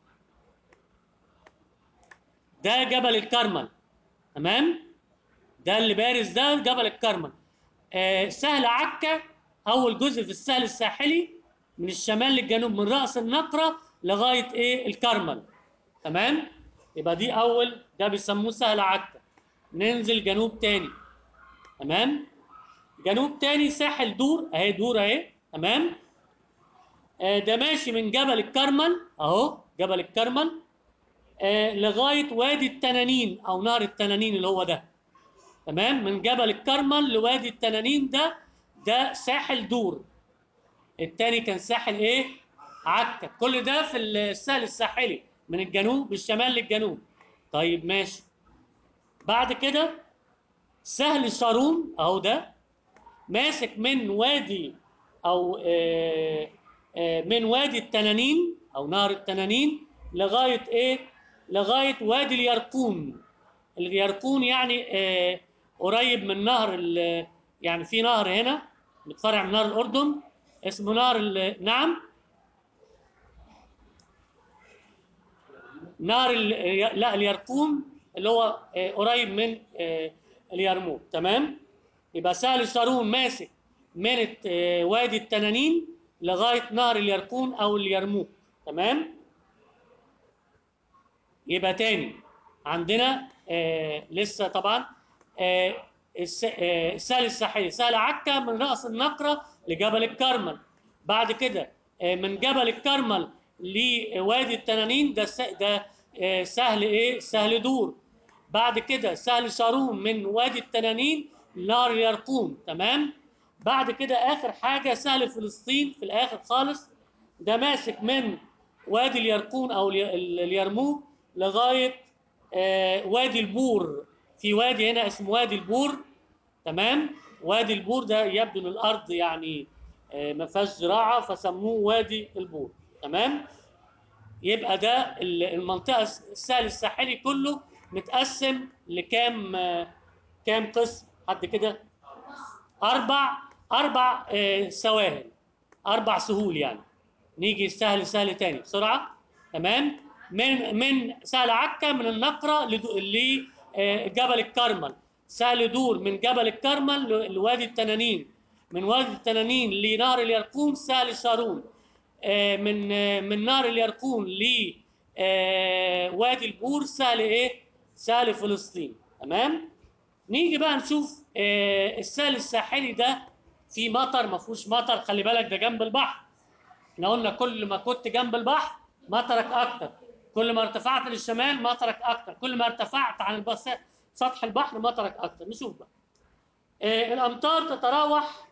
ده جبل الكرمل تمام ده اللي بارز ده جبل الكرمل آه سهل عكا اول جزء في السهل الساحلي من الشمال للجنوب من راس النقره لغايه ايه الكرمل تمام يبقى دي اول ده بيسموه سهل عكا ننزل جنوب تاني تمام جنوب تاني ساحل دور اهي دور اهي تمام آه ده ماشي من جبل الكرمل اهو جبل الكرمل آه لغايه وادي التنانين او نهر التنانين اللي هو ده تمام من جبل الكرمل لوادي التنانين ده ده ساحل دور التاني كان ساحل ايه عكا كل ده في السهل الساحلي من الجنوب الشمال للجنوب طيب ماشي بعد كده سهل شارون اهو ده ماسك من وادي او آه آه من وادي التنانين او نهر التنانين لغايه ايه لغايه وادي اليرقون اليرقون يعني آه قريب من نهر ال- يعني في نهر هنا متفرع من نهر الاردن اسمه نهر ال- نعم نهر ال- لا اليرقوم اللي هو آه، قريب من آه، اليرموك تمام يبقى سهل شارون ماسك من آه، وادي التنانين لغايه نهر اليرقون او اليرموك تمام يبقى تاني عندنا آه لسه طبعا آه الس- آه، السهل الساحلي سهل عكا من رأس النقرة لجبل الكرمل بعد كده آه، من جبل الكرمل لوادي التنانين ده س- ده آه، سهل ايه سهل دور بعد كده سهل شارون من وادي التنانين لنهر اليرقوم تمام بعد كده اخر حاجه سهل فلسطين في الاخر خالص ده ماسك من وادي اليرقون او الي- ال- اليرموك لغايه آه، وادي البور في وادي هنا اسمه وادي البور تمام وادي البور ده يبدو ان الارض يعني آه، ما فيهاش زراعه فسموه وادي البور تمام يبقى ده ال- المنطقه الس- السهل الساحلي كله متقسم لكام آه، كام قسم حد كده اربع اربع آه، سواهل اربع سهول يعني نيجي سهل سهل تاني بسرعه تمام من من سهل عكا من النقره لدو- لجبل الكرمل سهل دور من جبل الكرمل ل- لوادي التنانين من وادي التنانين لنهر اليرقون سهل شارون آه، من آه، من نهر اليرقون ل آه، وادي البور سهل ايه؟ سهل فلسطين تمام؟ نيجي بقى نشوف آه، السهل الساحلي ده في مطر ما فيهوش مطر خلي بالك ده جنب البحر احنا قلنا كل ما كنت جنب البحر مطرك اكتر كل ما ارتفعت للشمال مطرك اكتر كل ما ارتفعت عن البس- سطح البحر مطرك اكتر نشوف بقى آه، الامطار تتراوح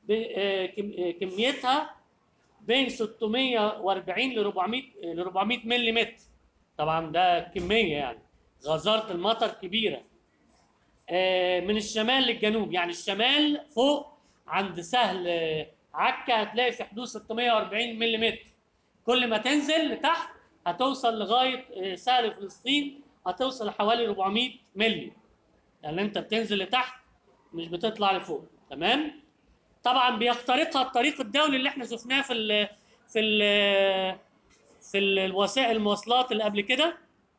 بكميتها بين 640 ل 400 ل 400 ملم طبعا ده كميه يعني غزاره المطر كبيره آه، من الشمال للجنوب يعني الشمال فوق عند سهل آه، عكا هتلاقي في حدود 640 ملم كل ما تنزل لتحت هتوصل لغايه آه، سهل فلسطين هتوصل لحوالي 400 ملي يعني انت بتنزل لتحت مش بتطلع لفوق تمام طبعا بيخترقها الطريق الدولي اللي احنا شفناه في ال في ال في ال- الوسائل المواصلات اللي قبل كده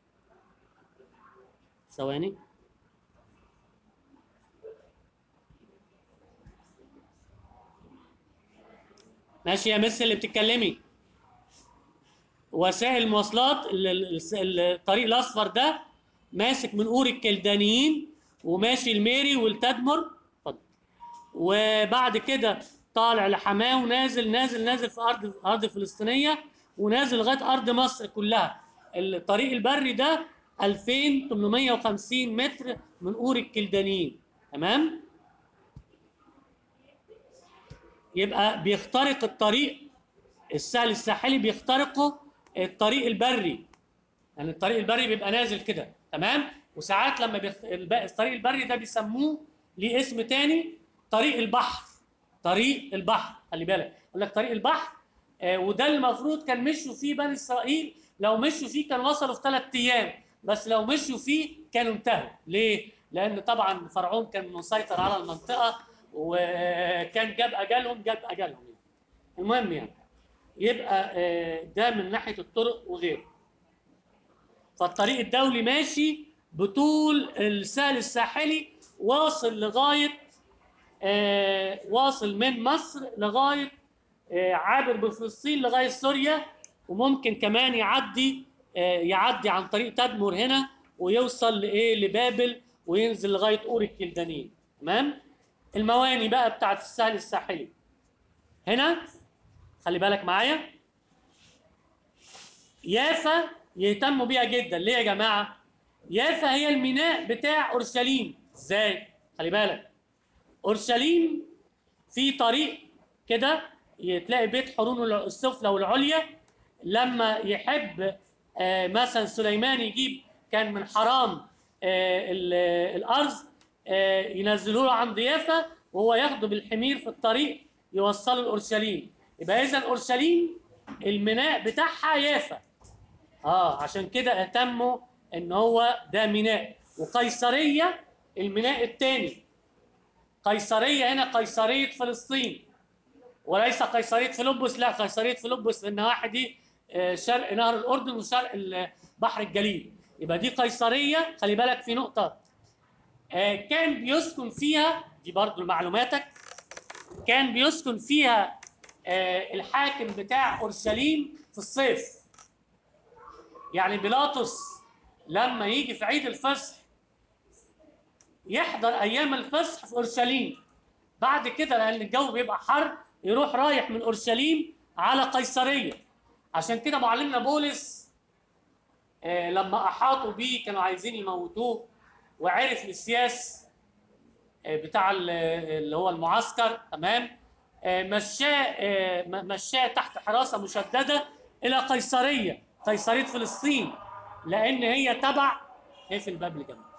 ثواني ماشي يا مس اللي بتتكلمي وسائل المواصلات ال- ال- ال- الطريق الاصفر ده ماسك من اور الكلدانيين وماشي الميري والتدمر اتفضل وبعد كده طالع لحماه ونازل نازل نازل في ارض ارض فلسطينيه ونازل لغايه ارض مصر كلها الطريق البري ده 2850 متر من اور الكلدانيين تمام يبقى بيخترق الطريق السهل الساحلي بيخترقه الطريق البري يعني الطريق البري بيبقى نازل كده تمام وساعات لما بيخ... الب... الطريق البري ده بيسموه ليه اسم تاني طريق البحر طريق البحر خلي بالك يقول لك طريق البحر آه وده المفروض كان مشوا فيه بني اسرائيل لو مشوا فيه كانوا وصلوا في ثلاث ايام بس لو مشوا فيه كانوا انتهوا ليه؟ لان طبعا فرعون كان مسيطر على المنطقه وكان جاب اجلهم جاب اجلهم يعني. المهم يعني يبقى آه، ده من ناحيه الطرق وغيره فالطريق الدولي ماشي بطول السهل الساحلي واصل لغايه آه، واصل من مصر لغايه آه، عابر بفلسطين لغايه سوريا وممكن كمان يعدي آه، يعدي عن طريق تدمر هنا ويوصل لايه لبابل وينزل لغايه اور الكلدانيين تمام المواني بقى بتاعت السهل الساحلي هنا خلي بالك معايا يافا يهتموا بيها جدا ليه يا جماعه يافا هي الميناء بتاع اورشليم ازاي خلي بالك اورشليم في طريق كده تلاقي بيت حرون السفلى والعليا لما يحب آه، مثلا سليمان يجيب كان من حرام آه، ال- الارز آه، ينزلوه له عند يافا وهو ياخده بالحمير في الطريق يوصله لاورشليم يبقى اذا اورشليم الميناء بتاعها يافا اه عشان كده اهتموا ان هو ده ميناء وقيصريه الميناء الثاني قيصريه هنا قيصريه فلسطين وليس قيصريه فيلبس لا قيصريه فيلبس في النواحي دي آه، شرق نهر الاردن وشرق ال- بحر الجليل يبقى دي قيصريه خلي بالك في نقطه آه، كان بيسكن فيها دي برضو معلوماتك كان بيسكن فيها آه، الحاكم بتاع اورشليم في الصيف يعني بيلاطس لما يجي في عيد الفصح يحضر ايام الفصح في اورشليم بعد كده لان الجو بيبقى حر يروح رايح من اورشليم على قيصريه عشان كده معلمنا بولس آه، لما احاطوا بيه كانوا عايزين يموتوه وعرف السياس آه، بتاع ال- اللي هو المعسكر تمام آه، مشاه آه، م- مشاه تحت حراسه مشدده الى قيصريه قيصريه فلسطين لان هي تبع هي في الباب اللي جنبي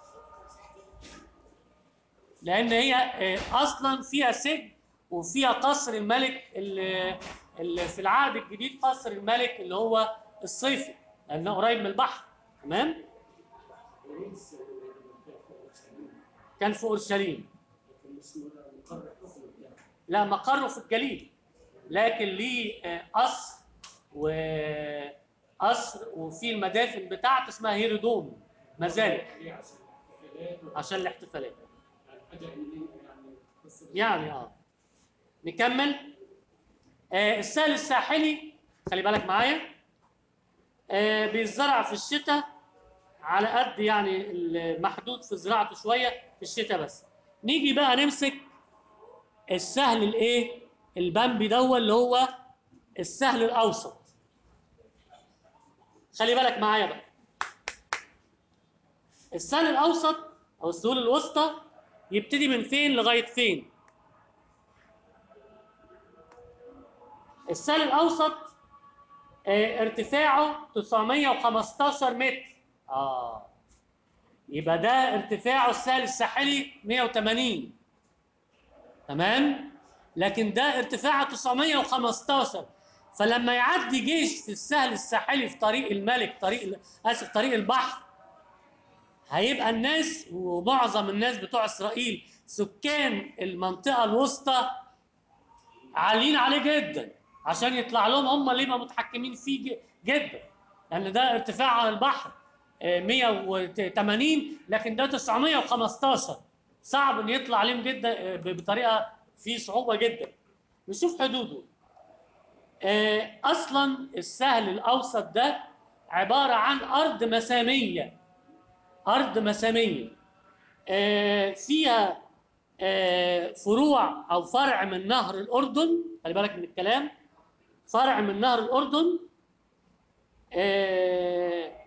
لان هي آه، اصلا فيها سجن وفيها قصر الملك اللي, اللي في العهد الجديد قصر الملك اللي هو الصيفي لانه قريب من البحر تمام وليس المنطقة في أورشليم كان في اورشليم لكن اسمه مقر الحكم بتاعه لا مقره في الجليل لكن ليه آه، قصر و قصر وفي المدافن بتاعته اسمها هيرودوم ما زالت عليه عشان الاحتفالات عشان الاحتفالات يعني حاجة علمية يعني قصة يعني اه نكمل آه السهل الساحلي خلي بالك معايا آه بيزرع في الشتاء على قد يعني المحدود في زراعته شويه في الشتاء بس نيجي بقى نمسك السهل الايه البامبي ده اللي هو السهل الاوسط خلي بالك معايا بقى السهل الاوسط او السهول الوسطى يبتدي من فين لغايه فين السهل الاوسط آه، ارتفاعه 915 متر اه يبقى ده ارتفاعه السهل الساحلي 180 تمام لكن ده ارتفاعه 915 فلما يعدي جيش في السهل الساحلي في طريق الملك طريق ال- اسف طريق البحر هيبقى الناس ومعظم الناس بتوع اسرائيل سكان المنطقه الوسطى عاليين عليه جدا عشان يطلع لهم هم اللي يبقى متحكمين فيه ج- جدا لان ده ارتفاع عن البحر آه، 180 لكن ده 915 صعب ان يطلع عليهم جدا آه، ب- بطريقه في صعوبه جدا نشوف حدوده آه، اصلا السهل الاوسط ده عباره عن ارض مساميه ارض مساميه آه، فيها آه، فروع او فرع من نهر الاردن خلي بالك من الكلام فرع من نهر الاردن آه،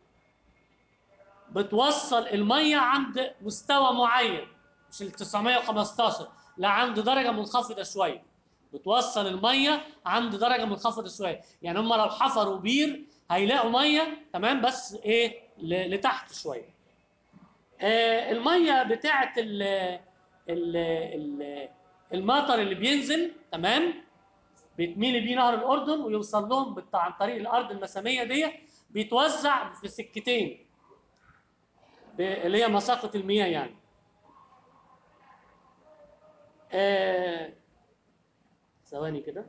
بتوصل الميه عند مستوى معين مش ال 915 لا عند درجه منخفضه شويه بتوصل الميه عند درجه منخفضه شويه يعني هم لو حفروا بير هيلاقوا ميه تمام بس ايه ل- لتحت شويه آه، الميه بتاعه ال ال ال المطر اللي بينزل تمام بيتميل بيه نهر الاردن ويوصل لهم بالط- عن طريق الارض المساميه دي بيتوزع في سكتين ب- اللي هي مساقط المياه يعني آه، ثواني كده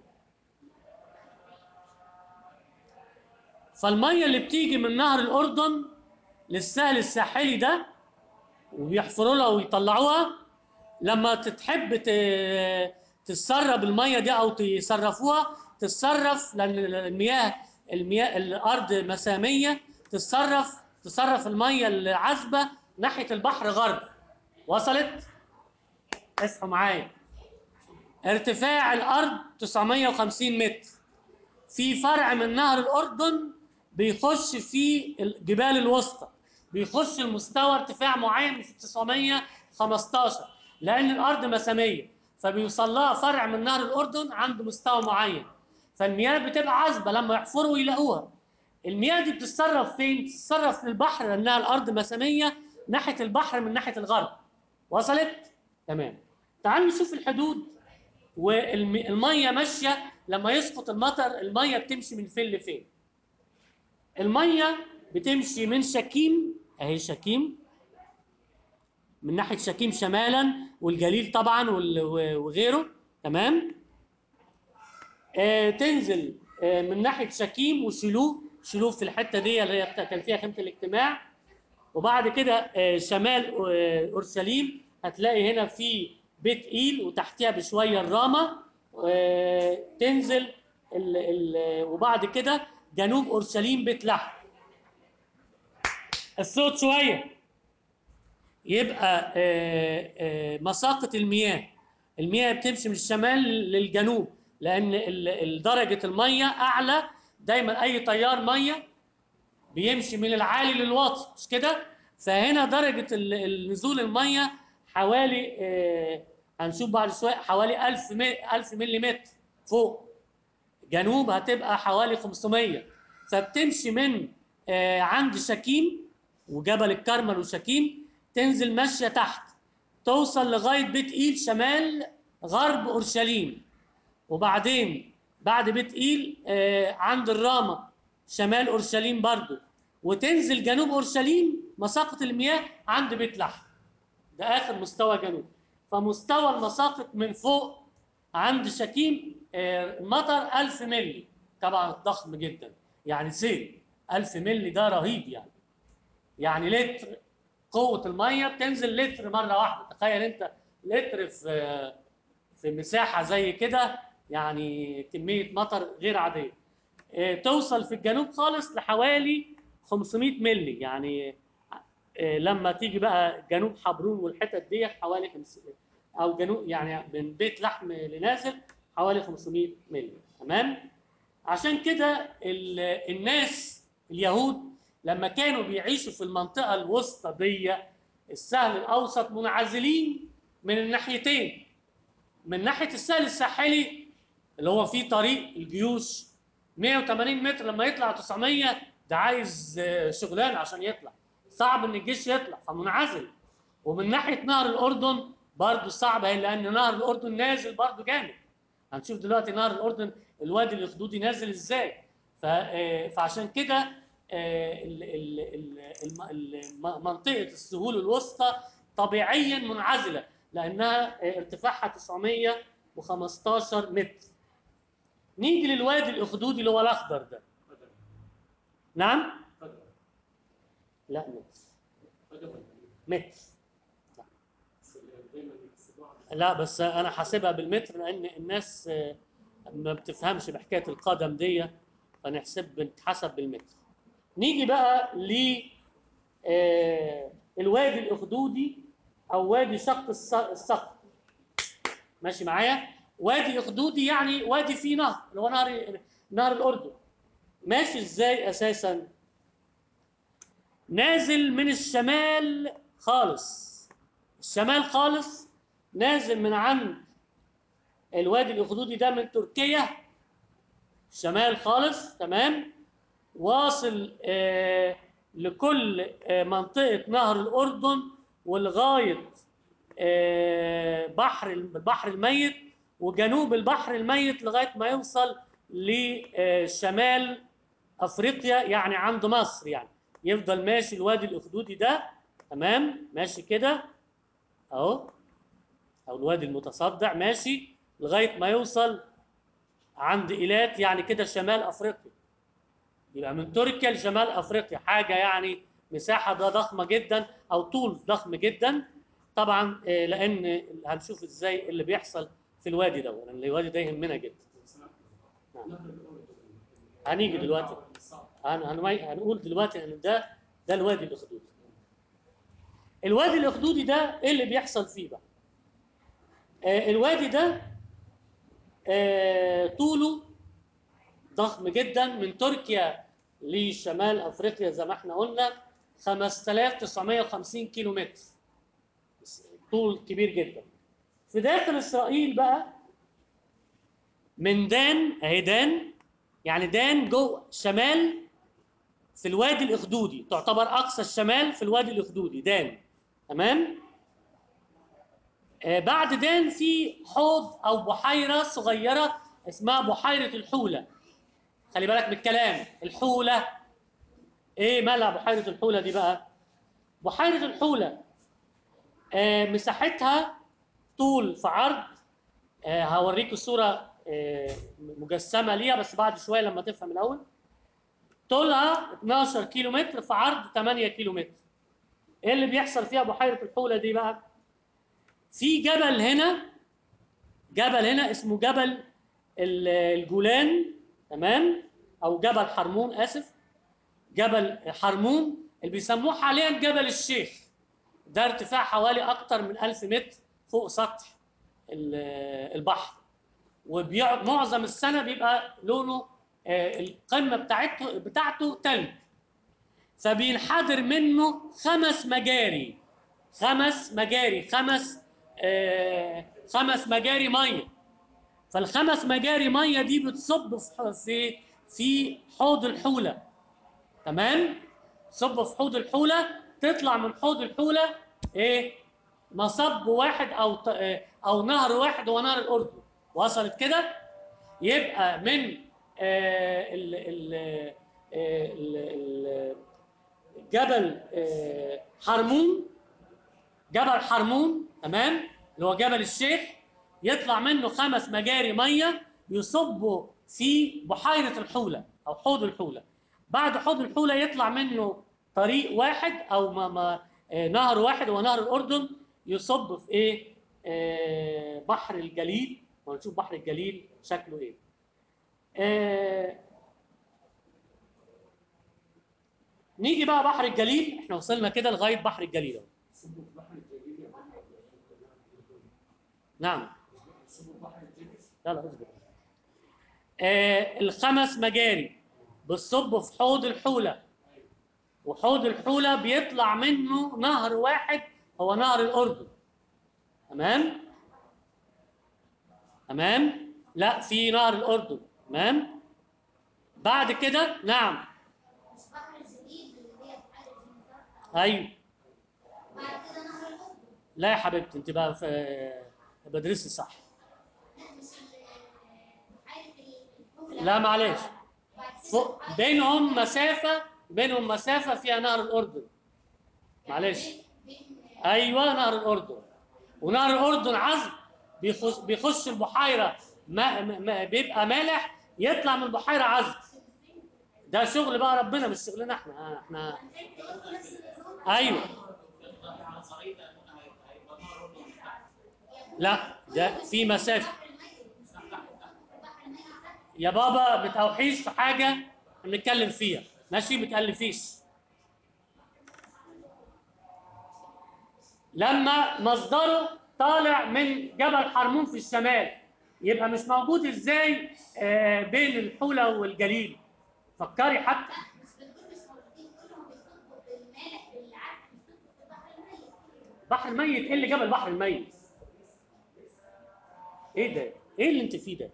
فالميه اللي بتيجي من نهر الاردن للسهل الساحلي ده وبيحفروا لها ويطلعوها لما تتحب ت- تتسرب الميه دي او يصرفوها تتصرف لان المياه المياه الارض مساميه تتصرف تصرف الميه العذبه ناحيه البحر غرب وصلت اصحوا معايا ارتفاع الارض 950 متر في فرع من نهر الاردن بيخش في الجبال الوسطى بيخش المستوى ارتفاع معين في 915 لان الارض مساميه فبيوصل لها فرع من نهر الاردن عند مستوى معين فالمياه بتبقى عذبه لما يحفروا يلاقوها المياه دي بتتصرف فين؟ بتتصرف للبحر لانها الارض مساميه ناحيه البحر من ناحيه الغرب وصلت؟ تمام تعالوا نشوف الحدود والميه ماشيه لما يسقط المطر الميه بتمشي من فين لفين الميه بتمشي من شكيم اهي شكيم من ناحيه شكيم شمالا والجليل طبعا وال- وغيره تمام آه تنزل آه من ناحيه شكيم وشلوه شلوه في الحته دي اللي هي كان فيها خيمه الاجتماع وبعد كده آه شمال آه اورشليم هتلاقي هنا في بيت ايل وتحتها بشويه الرامه آه تنزل ال ال وبعد كده جنوب اورشليم بيت لحم الصوت شويه يبقى آه، آه، مساقط المياه المياه بتمشي من الشمال للجنوب لان ال- ال- درجه الميه اعلى دايما اي تيار ميه بيمشي من العالي للواطي مش كده فهنا درجه ال- ال- نزول الميه حوالي آه، هنشوف بعد شويه حوالي 1000 مي- 1000 ملم فوق جنوب هتبقى حوالي 500 فبتمشي من آه، عند شكيم وجبل الكرمل وشكيم تنزل ماشيه تحت توصل لغايه بيت ايل شمال غرب اورشليم وبعدين بعد بيت ايل آه، عند الرامه شمال اورشليم برضو وتنزل جنوب اورشليم مساقط المياه عند بيت لحم ده اخر مستوى جنوب فمستوى المساقط من فوق عند شكيم آه، المطر 1000 ملي طبعا ضخم جدا يعني سيل 1000 ملي ده رهيب يعني يعني لتر قوة المية بتنزل لتر مرة واحدة تخيل انت لتر في في مساحة زي كده يعني كمية مطر غير عادية آه، توصل في الجنوب خالص لحوالي 500 ملي يعني آه، لما تيجي بقى جنوب حبرون والحتت دي حوالي 50 او جنوب يعني من بيت لحم لنازل حوالي 500 ملي تمام عشان كده ال- الناس اليهود لما كانوا بيعيشوا في المنطقه الوسطى دي السهل الاوسط منعزلين من الناحيتين من ناحيه السهل الساحلي اللي هو فيه طريق الجيوش 180 متر لما يطلع 900 ده عايز آه، شغلانه عشان يطلع صعب ان الجيش يطلع فمنعزل ومن ناحيه نهر الاردن برضه صعب لان نهر الاردن نازل برضه جامد هنشوف دلوقتي نهر الاردن الوادي الاخدودي نازل ازاي ف- آه، فعشان كده آه، ال- ال- ال- الم- الم- منطقه السهول الوسطى طبيعيا منعزله لانها آه، ارتفاعها 915 متر نيجي للوادي الاخدودي اللي هو الاخضر ده قدم نعم قدم لا متر قدم ولا متر بس دايما يحسبوها لا بس انا حاسبها بالمتر لان الناس آه، ما بتفهمش بحكايه القدم دي فنحسب بنتحسب بالمتر نيجي بقى ل آه، الوادي الاخدودي او وادي شق الص- الصخر ماشي معايا وادي اخدودي يعني وادي فيه نهر اللي هو نهر نهر الاردن ماشي ازاي اساسا نازل من الشمال خالص الشمال خالص نازل من عند الوادي الاخدودي ده من تركيا شمال خالص تمام واصل آه لكل آه منطقة نهر الأردن ولغاية آه بحر البحر الميت وجنوب البحر الميت لغاية ما يوصل لشمال أفريقيا يعني عند مصر يعني يفضل ماشي الوادي الأخدودي ده تمام ماشي كده أهو أو الوادي المتصدع ماشي لغاية ما يوصل عند إيلات يعني كده شمال أفريقيا يبقى من تركيا لشمال افريقيا حاجه يعني مساحه ده ضخمه جدا او طول ضخم جدا طبعا آه، لان هنشوف ازاي اللي بيحصل في الوادي ده لان الوادي ده يهمنا جدا نعم. نهر الاردن هنيجي دلوقتي. صعب. هن- هنوي- هنقول دلوقتي ان ده ده الوادي الاخدودي الوادي الاخدودي ده ايه اللي بيحصل فيه بقى آه الوادي ده آه طوله ضخم جدا من تركيا لشمال افريقيا زي ما احنا قلنا 5950 كيلو متر طول كبير جدا في داخل اسرائيل بقى من دان اهي دان يعني دان جوه شمال في الوادي الاخدودي تعتبر اقصى الشمال في الوادي الاخدودي دان تمام آه بعد دان في حوض او بحيره صغيره اسمها بحيره الحوله خلي بالك من الكلام الحوله ايه مالها بحيره الحوله دي بقى بحيره الحوله آه، مساحتها طول في عرض آه، هوريكم صوره آه، مجسمه ليها بس بعد شويه لما تفهم الاول طولها 12 كيلو متر في عرض 8 كيلو متر ايه اللي بيحصل فيها بحيره الحوله دي بقى في جبل هنا جبل هنا اسمه جبل ال- الجولان تمام او جبل حرمون اسف جبل حرمون اللي بيسموه حاليا جبل الشيخ ده ارتفاع حوالي اكتر من 1000 متر فوق سطح ال- البحر وبيقعد معظم السنه بيبقى لونه آه، القمه بتاعته بتاعته تلج فبينحدر منه خمس مجاري خمس مجاري خمس آه خمس مجاري ميه فالخمس مجاري ميه دي بتصب في في في حوض الحوله تمام تصب في حوض الحوله تطلع من حوض الحوله ايه مصب واحد او ط- آه، او نهر واحد هو نهر الاردن وصلت كده يبقى من آه ال ال آه، ال ال جبل آه، حرمون جبل حرمون تمام اللي هو جبل الشيخ يطلع منه خمس مجاري ميه يصبوا في بحيره الحوله او حوض الحوله بعد حوض الحوله يطلع منه طريق واحد او ما ما آه، نهر واحد هو نهر الاردن يصب في ايه آه، بحر الجليل ونشوف بحر الجليل شكله ايه آه، نيجي بقى بحر الجليل احنا وصلنا كده لغايه بحر الجليل اهو سبوا في بحر الجليل يا بابا نعم سبوا بحر الجليل لا لا اصبر آه الخمس مجاري بتصب في حوض الحوله وحوض الحوله بيطلع منه نهر واحد هو نهر الاردن تمام تمام لا في نهر الاردن تمام بعد كده نعم مش بحر الجليد اللي هي بحيرة المطرقة ايوه بعد كده نهر الأردن لا يا حبيبتي انت بقى في بدرسي صح لا مش ال- بحيرة الحولة لا معلش بعد كده فوق بحيرة- بينهم مسافه بينهم مسافه فيها نهر الاردن معلش بين- بين- ايوه نهر الاردن ونهر الاردن عذب بيخش بيخش البحيره ما ما بيبقى مالح يطلع من البحيره عذب ده شغل بقى ربنا مش شغلنا احنا احنا ايوه على خريطه هنا هي- هيبقى نهر اردن من تحت لا ده في مسافه بحر الميت مش بحر الميت تحت. يا بابا ما تأوحيش في حاجه بنتكلم فيها ماشي ما تألفيش لما مصدره طالع من جبل حرمون في الشمال يبقى مش موجود ازاي آه بين الحوله والجليل فكري حتى لا مش بنقول مش موجودين كلهم بيصبوا بالمالح بالعدل بيصبوا في بحر الميت بحر الميت ايه اللي جاب البحر الميت ايه ده ايه اللي انت فيه ده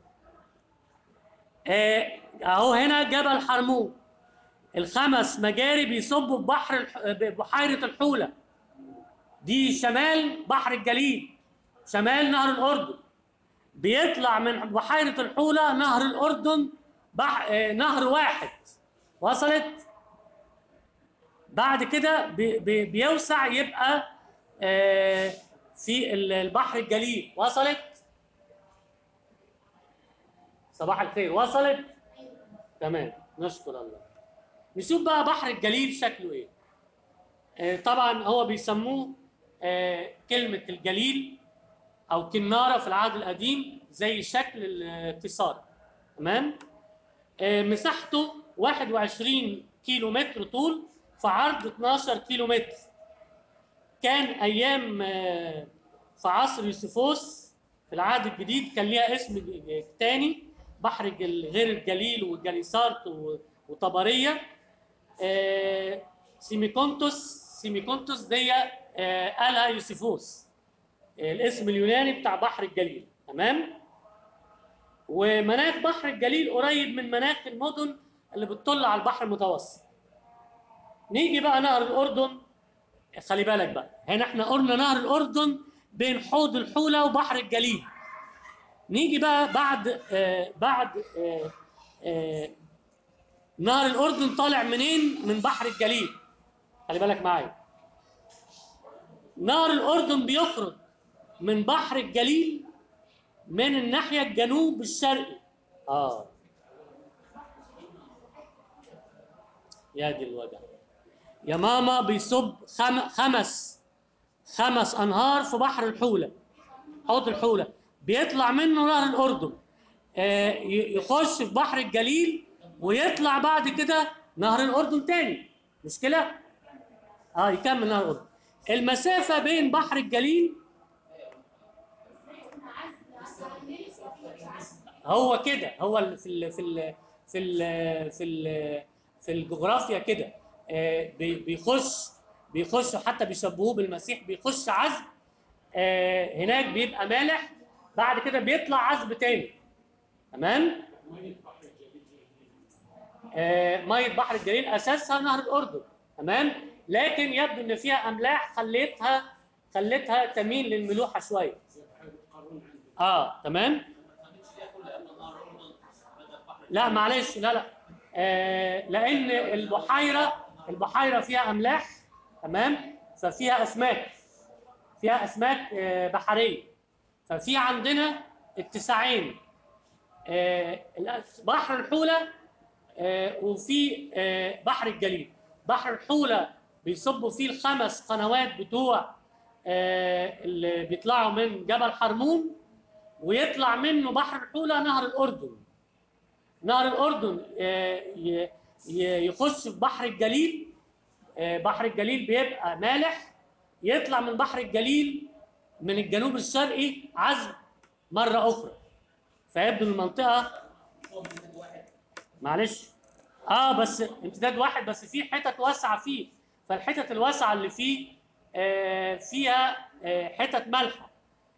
آه، اهو هنا جبل حرمون الخمس مجاري بيصبوا في بحر الح... بحيره الحوله دي شمال بحر الجليل شمال نهر الاردن بيطلع من بحيره الحوله نهر الاردن بح... آه، نهر واحد وصلت بعد كده بي... بي... بيوسع يبقى آه، في ال- البحر الجليل وصلت صباح الخير وصلت تمام نشكر الله نشوف بقى بحر الجليل شكله ايه آه، طبعا هو بيسموه آه، كلمة الجليل أو كنارة في العهد القديم زي شكل القصار تمام آه، مساحته 21 كيلو متر طول في عرض 12 كيلو متر كان أيام آه، في عصر يوسفوس في العهد الجديد كان ليها اسم ج- ج- تاني بحر الجل- غير الجليل والجليسارت و- وطبرية آه، سيميكونتوس سيميكونتوس دي آه، قالها يوسفوس آه، الاسم اليوناني بتاع بحر الجليل تمام ومناخ بحر الجليل قريب من مناخ المدن اللي بتطل على البحر المتوسط نيجي بقى نهر الاردن خلي بالك بقى هنا احنا قلنا نهر الاردن بين حوض الحوله وبحر الجليل نيجي بقى بعد آه بعد آه آه نهر الاردن طالع منين من بحر الجليل خلي بالك معايا نهر الاردن بيخرج من بحر الجليل من الناحيه الجنوب الشرقي اه يا دي الوجع يا ماما بيصب خم... خمس خمس انهار في بحر الحوله حوض الحوله بيطلع منه نهر الاردن آه ي- يخش في بحر الجليل ويطلع بعد كده نهر الاردن تاني مش كده؟ اه يكمل نهر الاردن المسافه بين بحر الجليل هو كده هو ال- في ال في ال في ال في ال في الجغرافيا كده آه، بي- بيخش بيخش حتى بيشبهوه بالمسيح بيخش عذب آه، هناك بيبقى مالح بعد كده بيطلع عذب تاني تمام ميه بحر الجليل زي آه، ميه بحر الجليل اساسها نهر الاردن تمام لكن يبدو ان فيها املاح خليتها خلتها تميل للملوحه شويه زي بحيره قارون عندنا اه تمام ما خدتش ليها كل قبل نهر الاردن بدل بحر لا معلش لا لا آه لان البحيره البحيره فيها املاح تمام ففيها اسماك فيها اسماك آه بحريه ففي عندنا اتساعين آه الأس- بحر الحوله آه وفي آه بحر الجليل بحر الحوله بيصبوا فيه الخمس قنوات بتوع آه اللي بيطلعوا من جبل حرمون ويطلع منه بحر الحوله نهر الاردن نهر الاردن آه، ي- ي- يخش في بحر الجليل آه، بحر الجليل بيبقى مالح يطلع من بحر الجليل من الجنوب الشرقي عذب مره اخرى فيبدو المنطقه هو بيزيد واحد معلش اه بس امتداد واحد بس في حتت واسعه فيه فالحتت الواسعه اللي فيه آه فيها آه حتت مالحه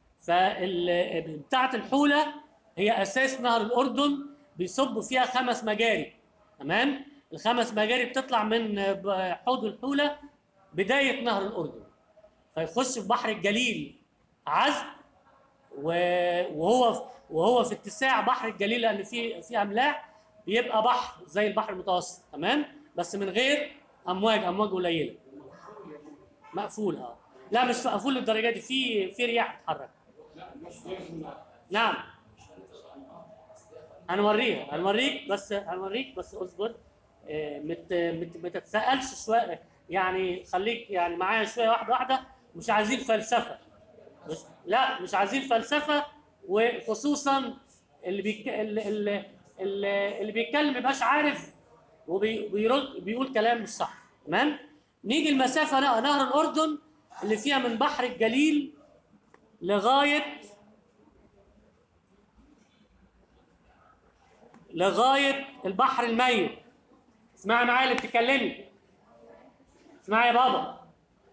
فال بتاعه الحوله هي اساس نهر الاردن بيصب فيها خمس مجاري تمام الخمس مجاري بتطلع من آه، ب- حوض الحوله بدايه نهر الاردن فيخش في بحر الجليل عذب و- وهو وهو في اتساع بحر الجليل لان فيه فيه املاح بيبقى بحر زي البحر المتوسط تمام بس من غير امواج امواج قليله مقفول اه لا مش مقفول للدرجه دي في في رياح بتتحرك لا مش زي هنا نعم هنوريها هنوريك بس هنوريك بس اصبر آه، مت مت ما تتسالش شويه يعني خليك يعني معايا شويه واحده واحده مش عايزين فلسفه مش لا مش عايزين فلسفه وخصوصا اللي بيك اللي, اللي, اللي, اللي بيتكلم ما يبقاش عارف وبيرد بيقول كلام مش صح تمام نيجي المسافه نهر نهر الاردن اللي فيها من بحر الجليل لغايه لغايه البحر الميت اسمعي معايا اللي بتتكلمي اسمعي يا بابا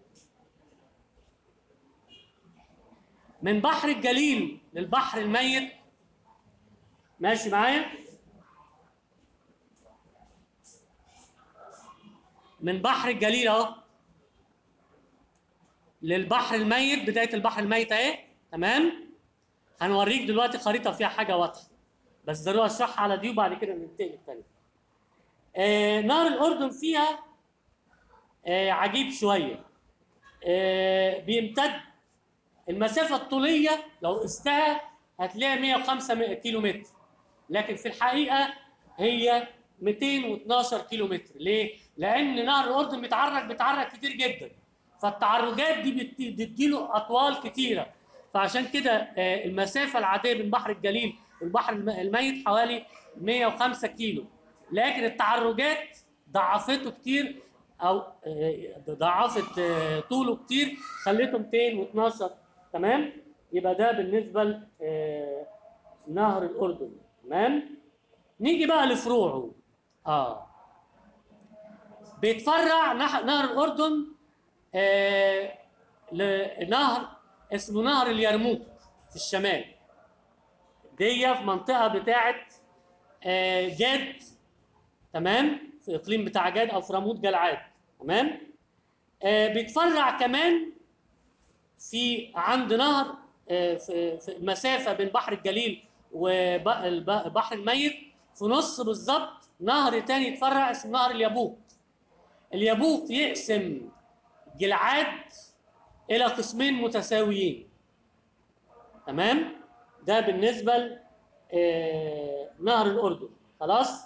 من بحر الجليل للبحر الميت ماشي معايا من بحر الجليل اهو للبحر الميت بدايه البحر الميت اهي تمام هنوريك دلوقتي خريطه فيها حاجه واضحه بس ضروري اشرحها على دي وبعد كده ننتقل للتانية. آه نهر الاردن فيها آه عجيب شويه آه بيمتد المسافه الطوليه لو قستها هتلاقيها 105 م- كيلو متر لكن في الحقيقه هي 212 كيلو متر ليه؟ لان نهر الاردن بيتعرج بيتعرج كتير جدا فالتعرجات دي بت- بتديله اطوال كتيره فعشان كده آه، المسافه العاديه بين بحر الجليل والبحر الم- الميت حوالي 105 كيلو لكن التعرجات ضعفته كتير او آه، ضعفت آه، طوله كتير خليته 212 تمام يبقى ده بالنسبه ل- آه، نهر الاردن تمام نيجي بقى لفروعه اه بيتفرع نح- نهر الاردن آه لنهر اسمه نهر اليرموك في الشمال دي في منطقه بتاعه آه جاد تمام في اقليم بتاع جاد او في رموت جلعاد تمام آه بيتفرع كمان في عند نهر آه، في في المسافه بين بحر الجليل وبحر الميت في نص بالظبط نهر تاني يتفرع اسمه نهر اليابوق اليابوق يقسم جلعاد الى قسمين متساويين تمام ده بالنسبه ل آه، نهر الاردن خلاص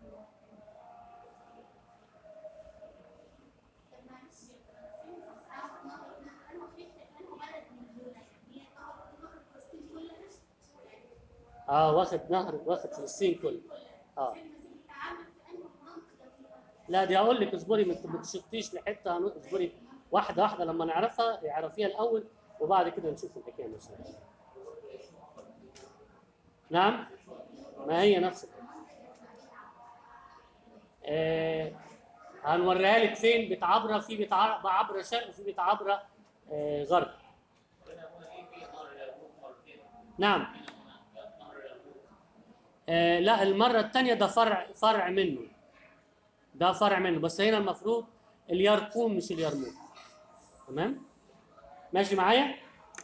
طب معلش فين فصل نهر انه في انه بلد من دول يعني هي نهر نهر فلسطين كلها اه واخد نهر واخد فلسطين كله اه فين المسيح يتعامل في انه منطقه فيها لا دي هقول لك اصبري ما ما تشطيش لحته هن- اصبري واحده واحده لما نعرفها اعرفيها الاول وبعد كده نشوف الحكايه نفسها نعم ما هي نفس آه هنوريها لك فين بتعبره في بتع- بعبره شرق وفي بعبره آه غرب هنا هنا ايه في نهر اليرموك مرتين نعم هنا هنا نهر اليرموك آه لا المرة الثانية ده فرع فرع منه ده فرع منه بس هنا المفروض اليرقوم مش اليرموك تمام ماشي معايا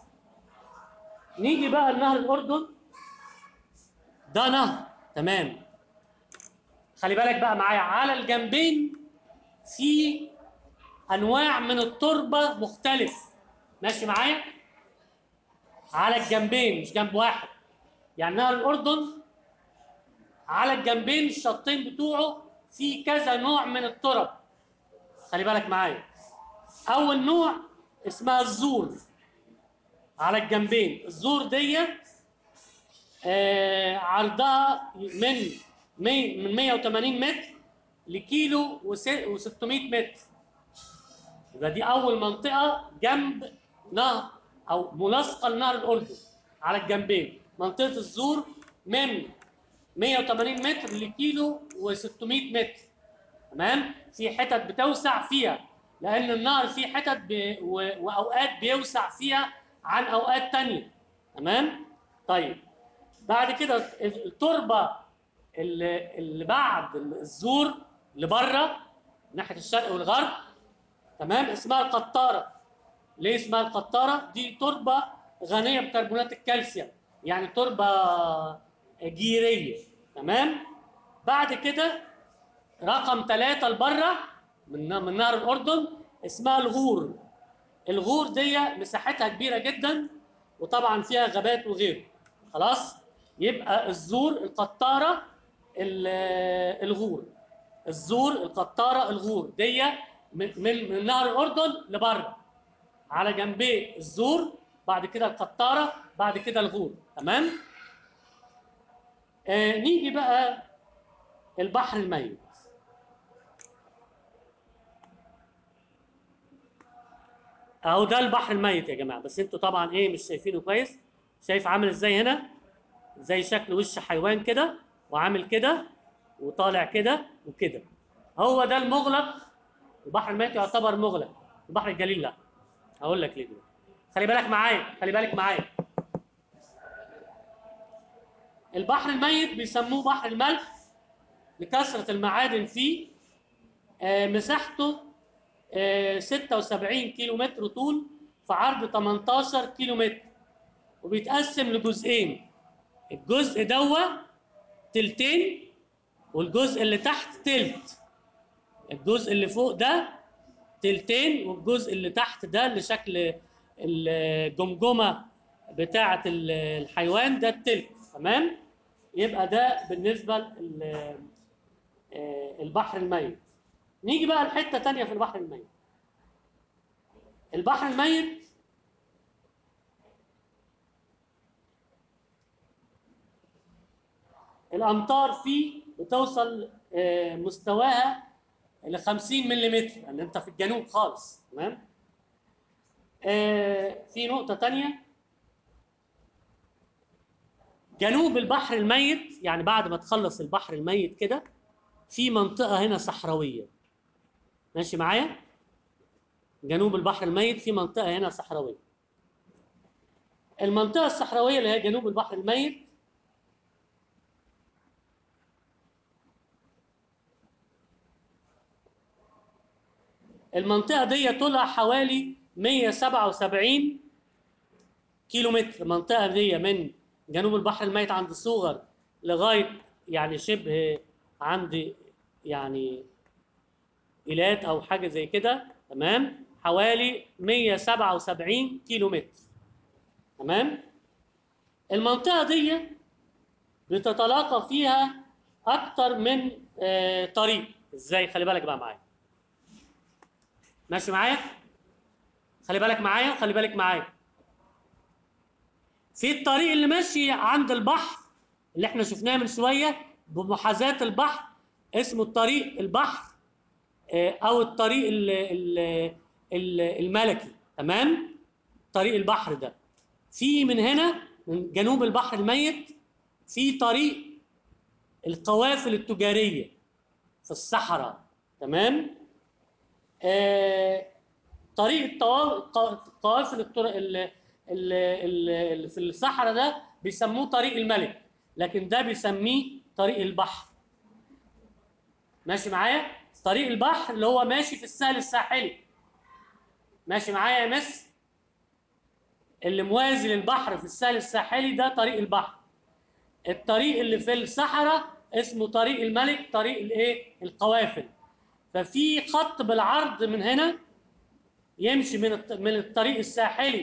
نيجي بقى لنهر الأردن ده نهر تمام خلي بالك بقى معايا على الجنبين في أنواع من التربة مختلف ماشي معايا على الجنبين مش جنب واحد يعني نهر الأردن على الجنبين الشطين بتوعه في كذا نوع من الترب خلي بالك معايا اول نوع اسمها الزور على الجنبين الزور دي آه عرضها من 100 من 180 متر لكيلو و600 متر يبقى دي اول منطقه جنب نهر او ملاصقه لنهر الاردن على الجنبين منطقه الزور من 180 متر لكيلو و600 متر تمام في حتت بتوسع فيها لان النهر فيه حتت ب... و... واوقات بيوسع فيها عن اوقات تانية تمام طيب بعد كده التربه اللي, اللي بعد الزور اللي بره ناحيه الشرق والغرب تمام اسمها القطاره ليه اسمها القطاره دي تربه غنيه بكربونات الكالسيوم يعني تربه جيريه تمام بعد كده رقم ثلاثة لبره من من نهر الأردن اسمها الغور الغور دي مساحتها كبيرة جدا وطبعا فيها غابات وغيره خلاص يبقى الزور القطارة ال- الغور الزور القطارة الغور دي من من من نهر الأردن لبره على جنبيه الزور بعد كده القطارة بعد كده الغور تمام آه نيجي بقى البحر الميت اهو ده البحر الميت يا جماعه بس انتوا طبعا ايه مش شايفينه كويس شايف عامل ازاي هنا زي شكل وش حيوان كده وعامل كده وطالع كده وكده هو ده المغلق البحر الميت يعتبر مغلق البحر الجليل لا هقول لك ليه دلوقتي خلي بالك معايا خلي بالك معايا البحر الميت بيسموه بحر الملح لكثرة المعادن فيه آه، مساحته آه، 76 كيلو متر طول في عرض 18 كيلو متر وبيتقسم لجزئين الجزء دوا تلتين والجزء اللي تحت تلت الجزء اللي فوق ده تلتين والجزء اللي تحت ده اللي شكل الجمجمة بتاعة ال- الحيوان ده التلت تمام يبقى ده بالنسبة لل- آه، البحر الميت نيجي بقى لحته تانية في البحر الميت البحر الميت الامطار فيه بتوصل آه، مستواها ل 50 ملم يعني انت في الجنوب خالص تمام آه، في نقطه تانية جنوب البحر الميت يعني بعد ما تخلص البحر الميت كده في منطقه هنا صحراويه ماشي معايا جنوب البحر الميت في منطقة هنا صحراوية المنطقة الصحراوية اللي هي جنوب البحر الميت المنطقة دي طولها حوالي 177 كيلو متر المنطقة دي من جنوب البحر الميت عند صوغر لغاية يعني شبه عند يعني إيلات أو حاجة زي كده تمام حوالي 177 كيلو متر تمام المنطقة دي بتتلاقى فيها أكتر من آه، طريق ازاي خلي بالك بقى معايا ماشي معايا خلي بالك معايا وخلي بالك معايا في الطريق اللي ماشي عند البحر اللي احنا شفناه من شويه بمحاذاه البحر اسمه الطريق البحر آه، او الطريق ال ال ال الملكي تمام طريق البحر ده في من هنا من جنوب البحر الميت في طريق القوافل التجاريه في الصحراء تمام آه طريق الطوا- الق- قوافل الطرق اللي, اللي في الصحراء ده بيسموه طريق الملك لكن ده بيسميه طريق البحر ماشي معايا طريق البحر اللي هو ماشي في السهل الساحلي ماشي معايا يا مس اللي موازي للبحر في السهل الساحلي ده طريق البحر الطريق اللي في الصحراء اسمه طريق الملك طريق الايه القوافل ففي خط بالعرض من هنا يمشي من الط- من الطريق الساحلي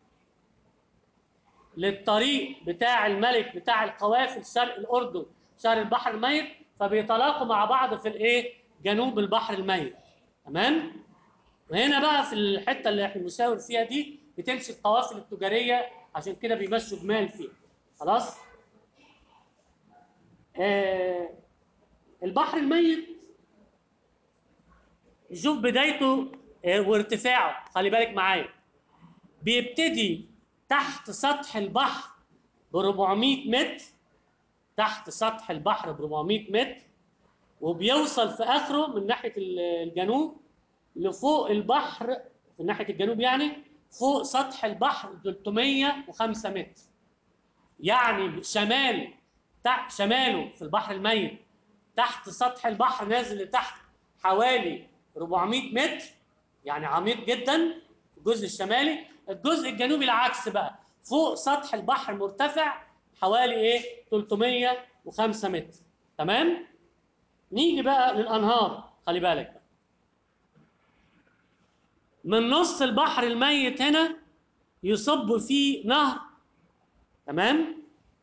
للطريق بتاع الملك بتاع القوافل شرق الاردن شرق البحر الميت فبيتلاقوا مع بعض في الايه جنوب البحر الميت تمام وهنا بقى في الحته اللي احنا بنشاور فيها دي بتمشي القوافل التجاريه عشان كده بيمشوا جمال فيها خلاص آه البحر الميت شوف بدايته آه، وارتفاعه خلي بالك معايا بيبتدي تحت سطح البحر ب 400 متر تحت سطح البحر ب 400 متر وبيوصل في اخره من ناحيه ال- الجنوب لفوق البحر في ناحيه الجنوب يعني فوق سطح البحر 305 متر يعني شمال تحت شماله في البحر الميت تحت سطح البحر نازل لتحت حوالي 400 متر يعني عميق جدا الجزء الشمالي الجزء الجنوبي العكس بقى فوق سطح البحر مرتفع حوالي ايه 305 متر تمام نيجي بقى للانهار خلي بالك بقى من نص البحر الميت هنا يصب فيه نهر تمام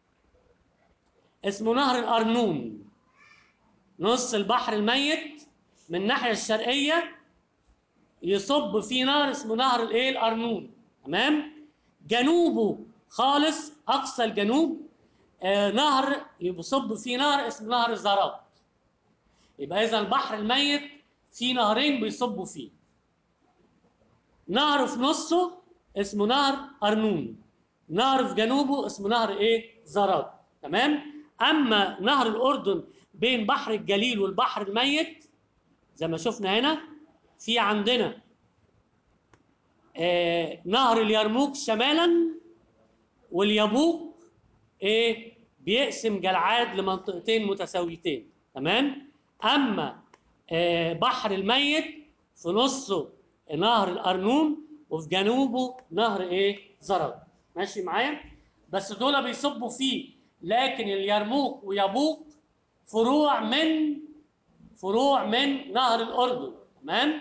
اسمه نهر الأرنون نص البحر الميت من الناحية الشرقية يصب فيه نهر اسمه نهر الايه الأرنون تمام جنوبه خالص أقصى الجنوب آه نهر يصب فيه نهر اسمه نهر الزراب يبقى إذا البحر الميت فيه نهرين بيصبوا فيه نهر في نصه اسمه نهر أرنون نهر في جنوبه اسمه نهر ايه زراد تمام اما نهر الاردن بين بحر الجليل والبحر الميت زي ما شفنا هنا في عندنا آه نهر اليرموك شمالا واليبوق ايه بيقسم جلعاد لمنطقتين متساويتين تمام اما آه بحر الميت في نصه نهر الارنون وفي جنوبه نهر ايه زرد ماشي معايا بس دول بيصبوا فيه لكن اليرموك ويبوق فروع من فروع من نهر الاردن تمام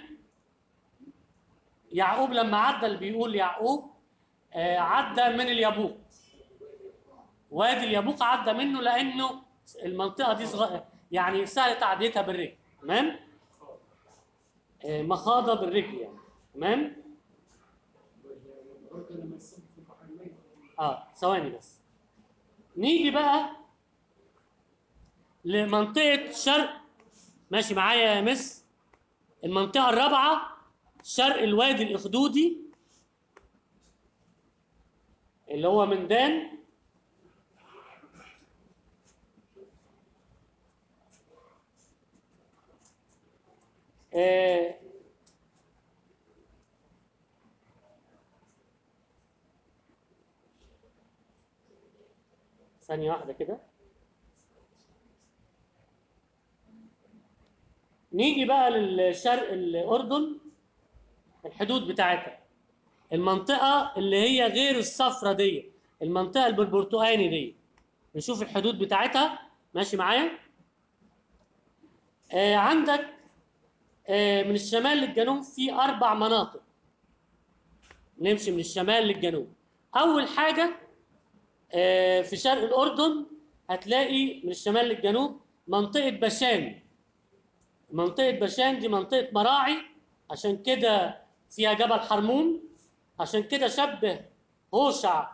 يعقوب لما عدى اللي بيقول يعقوب آه عدى من اليبوق وادي اليبوق عدى منه لانه المنطقه دي صغ... يعني سهل تعديتها بالرجل تمام آه مخاضه بالرجل يعني تمام الأردن لما يصب في البحر الميت اه ثواني بس نيجي بقى لمنطقة شرق ماشي معايا يا مس المنطقة الرابعة شرق الوادي الإخدودي اللي هو من دان آه ثانية واحدة كده نيجي بقى للشرق الأردن الحدود بتاعتها المنطقة اللي هي غير الصفرة دي المنطقة اللي بالبرتقاني دي نشوف الحدود بتاعتها ماشي معايا آه عندك آه من الشمال للجنوب في أربع مناطق نمشي من الشمال للجنوب اول حاجه آه، في شرق الاردن هتلاقي من الشمال للجنوب منطقه بشان منطقه بشان دي منطقه مراعي عشان كده فيها جبل حرمون عشان كده شبه هوشع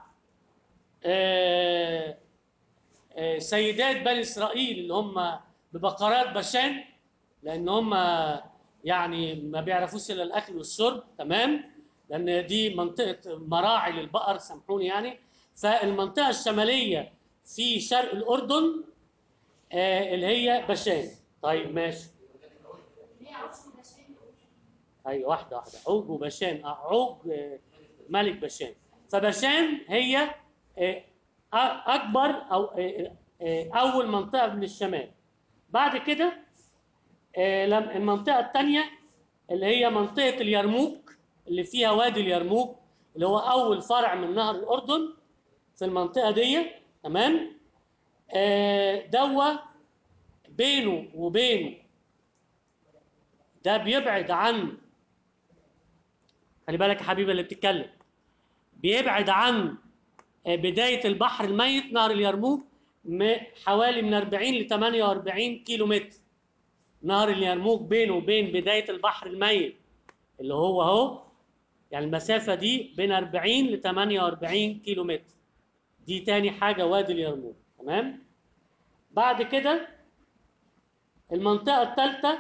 آه، آه، سيدات بني اسرائيل اللي هم ببقرات بشان لان هم يعني ما بيعرفوش الا الاكل والشرب تمام لان دي منطقه مراعي للبقر سامحوني يعني فالمنطقه الشماليه في شرق الاردن آه، اللي هي بشان طيب ماشي ليه عرفش بشان ايوه واحده واحده عوج وبشان آه، عوج آه، ملك بشان فبشان هي آه، أ- اكبر او آه، آه، اول منطقه من الشمال بعد كده آه، لم- المنطقه الثانيه اللي هي منطقه اليرموك اللي فيها وادي اليرموك اللي هو اول فرع من نهر الاردن في المنطقه دي تمام آه، دوا بينه وبين ده بيبعد عن خلي بالك يا حبيبي اللي بتتكلم بيبعد عن آه، بداية البحر الميت نهر اليرموك م- حوالي من 40 ل 48 كيلو متر نهر اليرموك بينه وبين بداية البحر الميت اللي هو اهو يعني المسافة دي بين 40 ل 48 كيلو متر دي تاني حاجة وادي اليرموك تمام بعد كده المنطقة الثالثة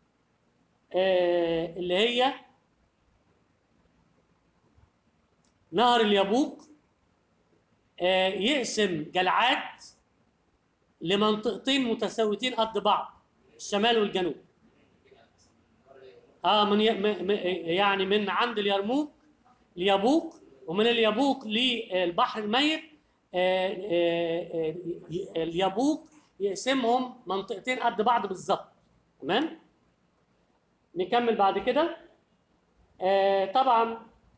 آه، اللي هي نهر اليابوق آه، يقسم جلعاد لمنطقتين متساويتين قد بعض الشمال والجنوب اه من ي... م... م... يعني من عند اليرموك ليابوق ومن اليابوق للبحر الميت آه، آه، آه، ي- اليابوق يقسمهم منطقتين قد بعض بالظبط تمام نكمل بعد كده آه، طبعا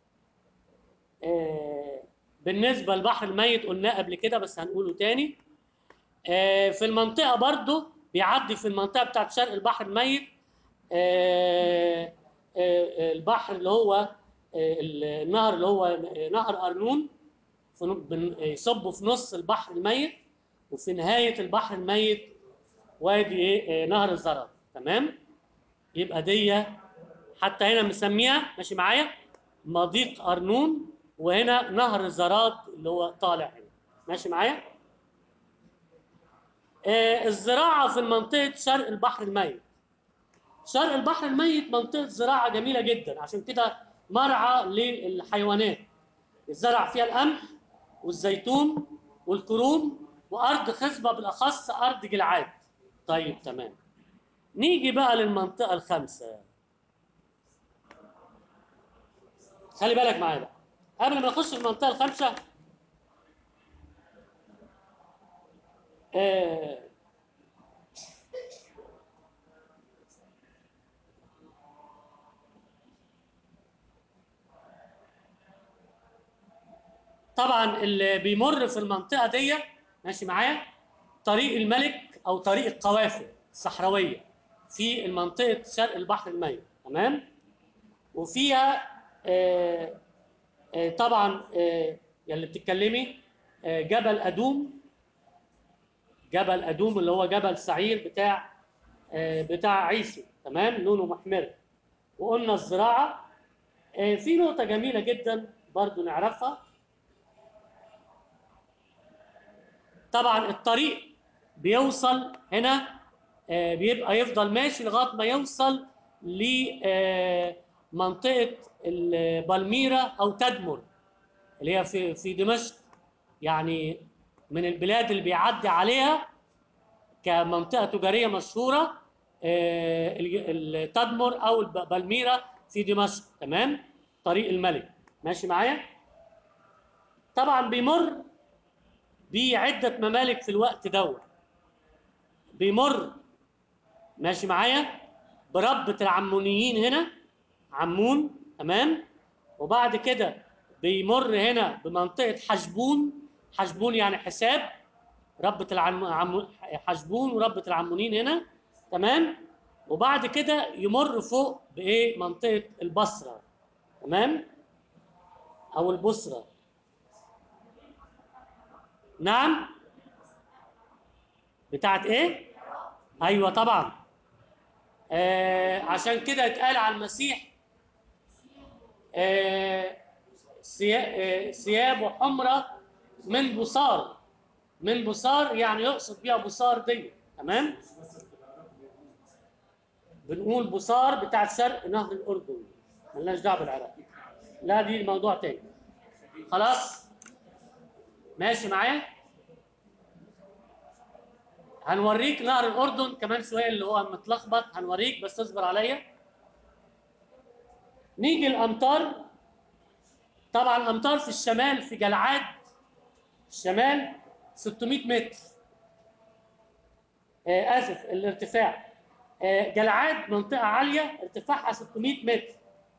آه، بالنسبه للبحر الميت قلناه قبل كده بس هنقوله تاني آه، في المنطقه برضو بيعدي في المنطقه بتاعت شرق البحر الميت آه، آه، البحر اللي هو آه، النهر اللي هو نهر ارنون في نو- بن- يصب في نص البحر الميت وفي نهايه البحر الميت وادي ايه آه، نهر الزرع تمام يبقى دي حتى هنا مسميها ماشي معايا مضيق ارنون وهنا نهر الزراد اللي هو طالع هنا ماشي معايا آه الزراعه في منطقه شرق البحر الميت شرق البحر الميت منطقه زراعه جميله جدا عشان كده مرعى للحيوانات الزرع فيها القمح والزيتون والكروم وارض خصبه بالاخص ارض جلعاد طيب تمام نيجي بقى للمنطقه الخامسه خلي بالك معايا بقى قبل ما نخش في المنطقه الخامسه آه طبعا اللي بيمر في المنطقه دي ماشي معايا طريق الملك او طريق القوافل الصحراويه في منطقه شرق البحر الميت تمام وفيها آه آه طبعا آه يلي بتتكلمي آه جبل ادوم جبل ادوم اللي هو جبل سعير بتاع آه بتاع عيسو تمام لونه محمر وقلنا الزراعه آه في نقطه جميله جدا برضو نعرفها طبعا الطريق بيوصل هنا آه، بيبقى يفضل ماشي لغايه ما يوصل لمنطقه بالميرا او تدمر اللي هي في في دمشق يعني من البلاد اللي بيعدي عليها كمنطقه تجاريه مشهوره آه، ال- ال- تدمر او الب- بالميرا في دمشق تمام طريق الملك ماشي معايا طبعا بيمر بعدة ممالك في الوقت دوت بيمر ماشي معايا بربة العمونيين هنا عمون تمام وبعد كده بيمر هنا بمنطقة حشبون حشبون يعني حساب ربة العم... عم... حشبون وربة العمونيين هنا تمام وبعد كده يمر فوق بإيه منطقة البصرة تمام او البصرة نعم بتاعت ايه ايوه طبعا آه عشان كده اتقال على المسيح آه ثيا- آه، ثيابه حمرة من بصار من بصار يعني يقصد بيها بصار دي تمام بنقول بصار بتاع شرق نهر الاردن ملناش دعوه بالعراق لا دي موضوع تاني خلاص ماشي معايا هنوريك نهر الاردن كمان شويه اللي هو متلخبط هنوريك بس اصبر عليا نيجي الامطار طبعا الامطار في الشمال في جلعاد الشمال 600 متر آه اسف الارتفاع آه جلعاد منطقه عاليه ارتفاعها 600 متر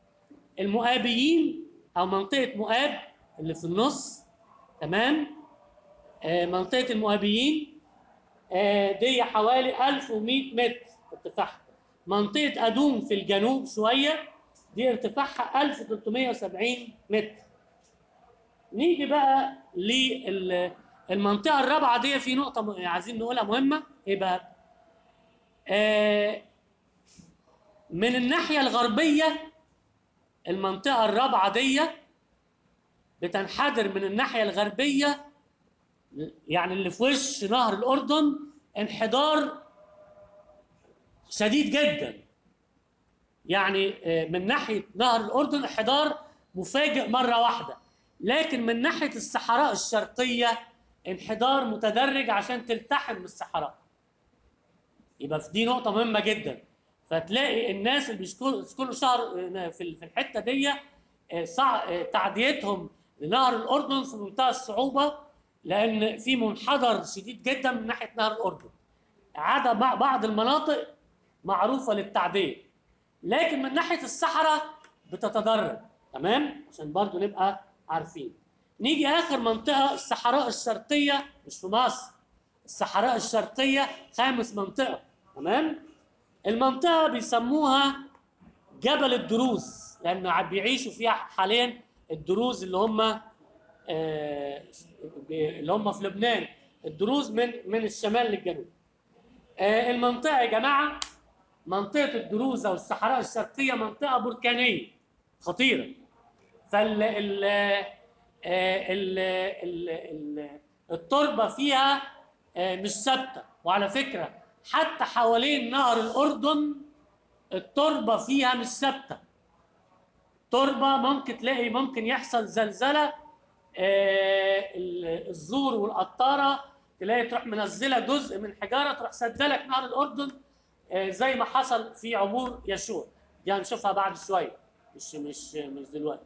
المؤابيين او منطقه مؤاب اللي في النص تمام آه منطقه المؤابيين آه دي حوالي 1100 متر ارتفاعها منطقه ادوم في الجنوب شويه دي ارتفاعها 1370 متر نيجي بقى للمنطقه الرابعه دي في نقطه م- عايزين نقولها مهمه ايه بقى آه من الناحيه الغربيه المنطقه الرابعه دي بتنحدر من الناحيه الغربيه يعني اللي في وش نهر الاردن انحدار شديد جدا يعني آه، من ناحيه نهر الاردن انحدار مفاجئ مره واحده لكن من ناحيه الصحراء الشرقيه انحدار متدرج عشان تلتحم بالصحراء يبقى في دي نقطه مهمه جدا فتلاقي الناس اللي بيشكروا كل شهر آه، في في الحته دي آه، صع- آه، تعديتهم لنهر الاردن في منتهى الصعوبه لان في منحدر شديد جدا من ناحيه نهر الاردن عدا مع بعض المناطق معروفه للتعديه لكن من ناحيه الصحراء بتتدرج تمام عشان برضو نبقى عارفين نيجي اخر منطقه الصحراء الشرقيه مش في مصر الصحراء الشرقيه خامس منطقه تمام المنطقه بيسموها جبل الدروز لان ع- بيعيشوا فيها حاليا الدروز اللي هم آه، اللي هم في لبنان الدروز من من الشمال للجنوب آه، المنطقه يا جماعه منطقه الدروز او الصحراء الشرقيه منطقه بركانيه خطيره فال ال آه، ال ال ال التربه فيها آه، مش ثابته وعلى فكره حتى حوالين نهر الاردن التربه فيها مش ثابته تربه ممكن تلاقي ممكن يحصل زلزله آه، ال- الزور والقطاره تلاقي تروح منزله جزء من حجاره تروح سدلك نهر الاردن آه، زي ما حصل في عبور يشوع دي هنشوفها بعد شويه مش مش مش دلوقتي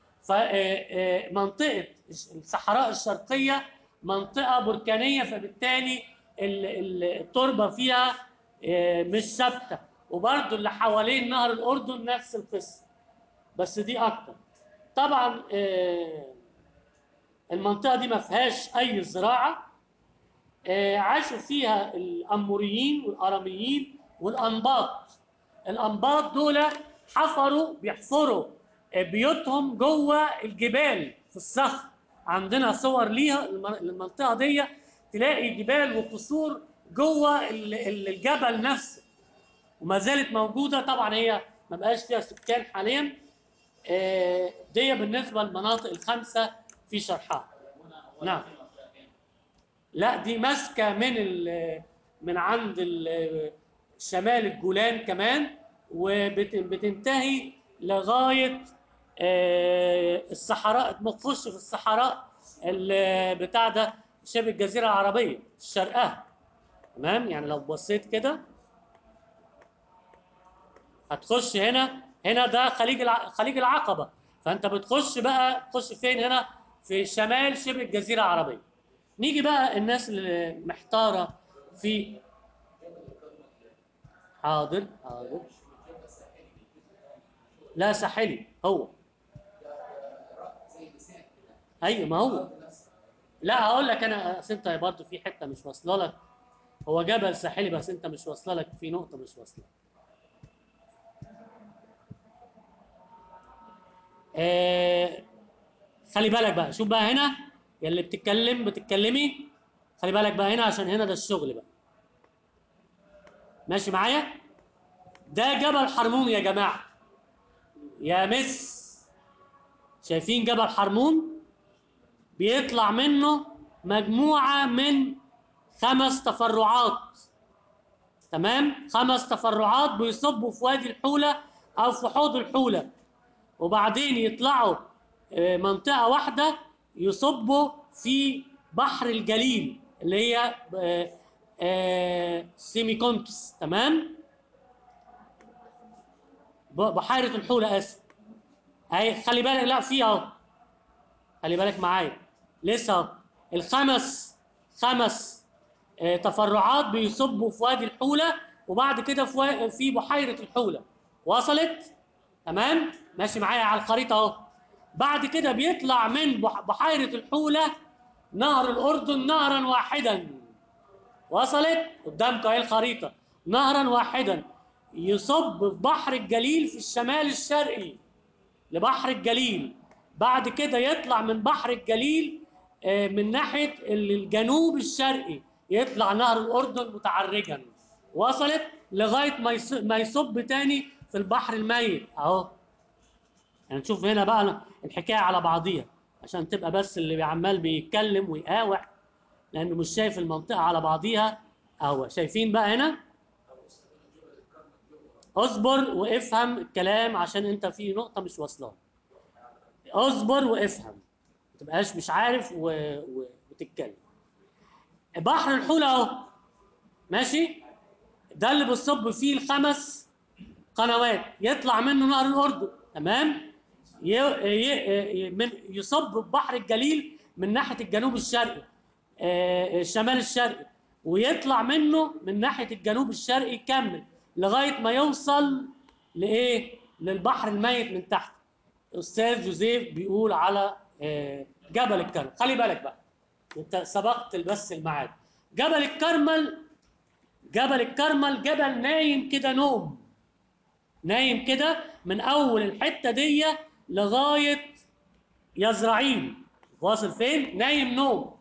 فمنطقه الصحراء الشرقيه منطقه بركانيه فبالتالي ال- ال- التربه فيها آه، مش ثابته وبرضه اللي حوالين نهر الاردن نفس القصه بس دي اكتر طبعا آه، المنطقه دي ما فيهاش اي زراعه آه، عاشوا فيها الاموريين والاراميين والانباط الانباط دول حفروا بيحفروا آه، بيوتهم جوه الجبال في الصخر عندنا صور ليها الم- المنطقه دي تلاقي جبال وقصور جوه ال- ال- الجبل نفسه وما زالت موجوده طبعا هي ما بقاش فيها سكان حاليا آه، دي بالنسبه للمناطق الخمسه في شرحها نعم لا دي ماسكه من ال من عند ال- شمال الجولان كمان وبتنتهي لغايه آه، الصحراء بتخش في الصحراء ال- بتاع ده شبه الجزيره العربيه شرقها تمام يعني لو بصيت كده هتخش هنا هنا ده خليج الع... خليج العقبه فانت بتخش بقى تخش فين هنا في شمال شبه الجزيره العربيه نيجي بقى الناس اللي محتاره في حاضر حاضر لا ساحلي هو ايوه ما هو لا هقول لك انا اصل انت برضه في حته مش واصله لك هو جبل ساحلي بس انت مش واصله لك في نقطه مش واصله آه خلي بالك بقى شوف بقى هنا يا اللي بتتكلم بتتكلمي خلي بالك بقى هنا عشان هنا ده الشغل بقى ماشي معايا ده جبل حرمون يا جماعه يا مس شايفين جبل حرمون بيطلع منه مجموعه من خمس تفرعات تمام خمس تفرعات بيصبوا في وادي الحوله او في حوض الحوله وبعدين يطلعوا آه، منطقه واحده يصبوا في بحر الجليل اللي هي آه، آه، سيميكونتس تمام ب- بحيره الحوله اسف اهي خلي بالك لا في اهو خلي بالك معايا لسه اهو الخمس خمس آه، تفرعات بيصبوا في وادي الحوله وبعد كده في وا- في بحيره الحوله وصلت تمام ماشي معايا على الخريطه اهو بعد كده بيطلع من بح- بحيره الحوله نهر الاردن نهرا واحدا وصلت قدامكم اهي الخريطه نهرا واحدا يصب في بحر الجليل في الشمال الشرقي لبحر الجليل بعد كده يطلع من بحر الجليل آه، من ناحيه الجنوب الشرقي يطلع نهر الاردن متعرجا وصلت لغايه ما يص- ما يصب تاني في البحر الميت اهو يعني نشوف هنا بقى الحكايه على بعضيها عشان تبقى بس اللي عمال بيتكلم ويقاوح لانه مش شايف المنطقه على بعضيها اهو شايفين بقى هنا اصبر وافهم الكلام عشان انت في نقطه مش واصله اصبر وافهم ما تبقاش مش عارف و... و... وتتكلم بحر الحوله اهو ماشي ده اللي بتصب فيه الخمس قنوات يطلع منه نهر الاردن تمام ي... ي... ي... من يصب في بحر الجليل من ناحيه الجنوب الشرقي آه، الشمال الشرقي ويطلع منه من ناحيه الجنوب الشرقي يكمل لغايه ما يوصل لايه للبحر الميت من تحت استاذ جوزيف بيقول على آه، جبل الكرمل خلي بالك بقى انت سبقت بس الميعاد جبل الكرمل جبل الكرمل جبل نايم كده نوم نايم كده من اول الحته دي لغايه يزرعيل واصل فين نايم نوم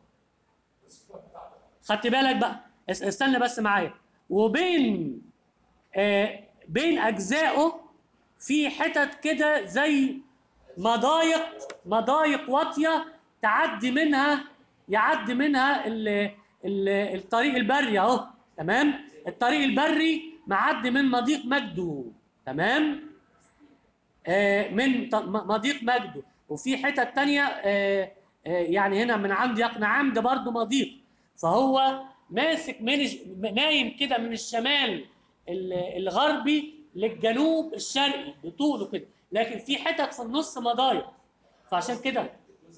خدت بالك بقى اس- استنى بس معايا وبين آه بين اجزائه في حتت كده زي مضايق مضايق واطيه تعدي منها يعدي منها ال ال الطريق البري اهو تمام الطريق البري معدي من مضيق مجدو تمام آه، من ط- م- مضيق مجده وفي حتت تانية آه، آه، يعني هنا من عند يقنعام ده برضه مضيق فهو ماسك من الش- نايم كده من الشمال ال- الغربي للجنوب الشرقي بطوله كده لكن في حتت في النص مضايق فعشان كده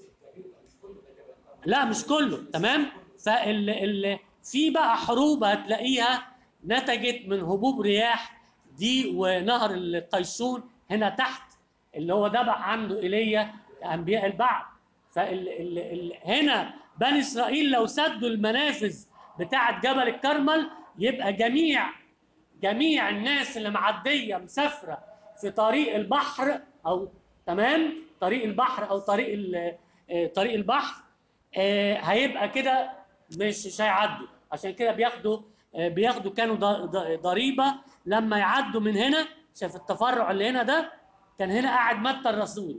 لا مش كله تمام فال ال في بقى حروب هتلاقيها نتجت من هبوب رياح دي ونهر القيشون هنا تحت اللي هو ذبح عنده ايليا انبياء البعث فال ال ال هنا بني اسرائيل لو سدوا المنافذ بتاعه جبل الكرمل يبقى جميع جميع الناس اللي معديه مسافره في طريق البحر او تمام طريق البحر او طريق ال- آه، طريق البحر آه، هيبقى كده مش مش هيعدوا عشان كده بياخدوا آه، بياخدوا كانوا ض- ض- ضريبه لما يعدوا من هنا شايف التفرع اللي هنا ده كان هنا قاعد متى الرسول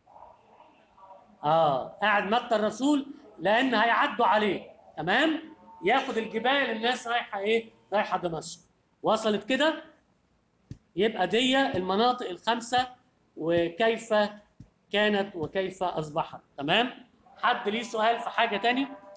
اه قاعد متى الرسول لان هيعدوا عليه تمام ياخد الجبال الناس رايحه ايه رايحه دمشق وصلت كده يبقى دي المناطق الخمسه وكيف كانت وكيف اصبحت تمام حد ليه سؤال في حاجه تاني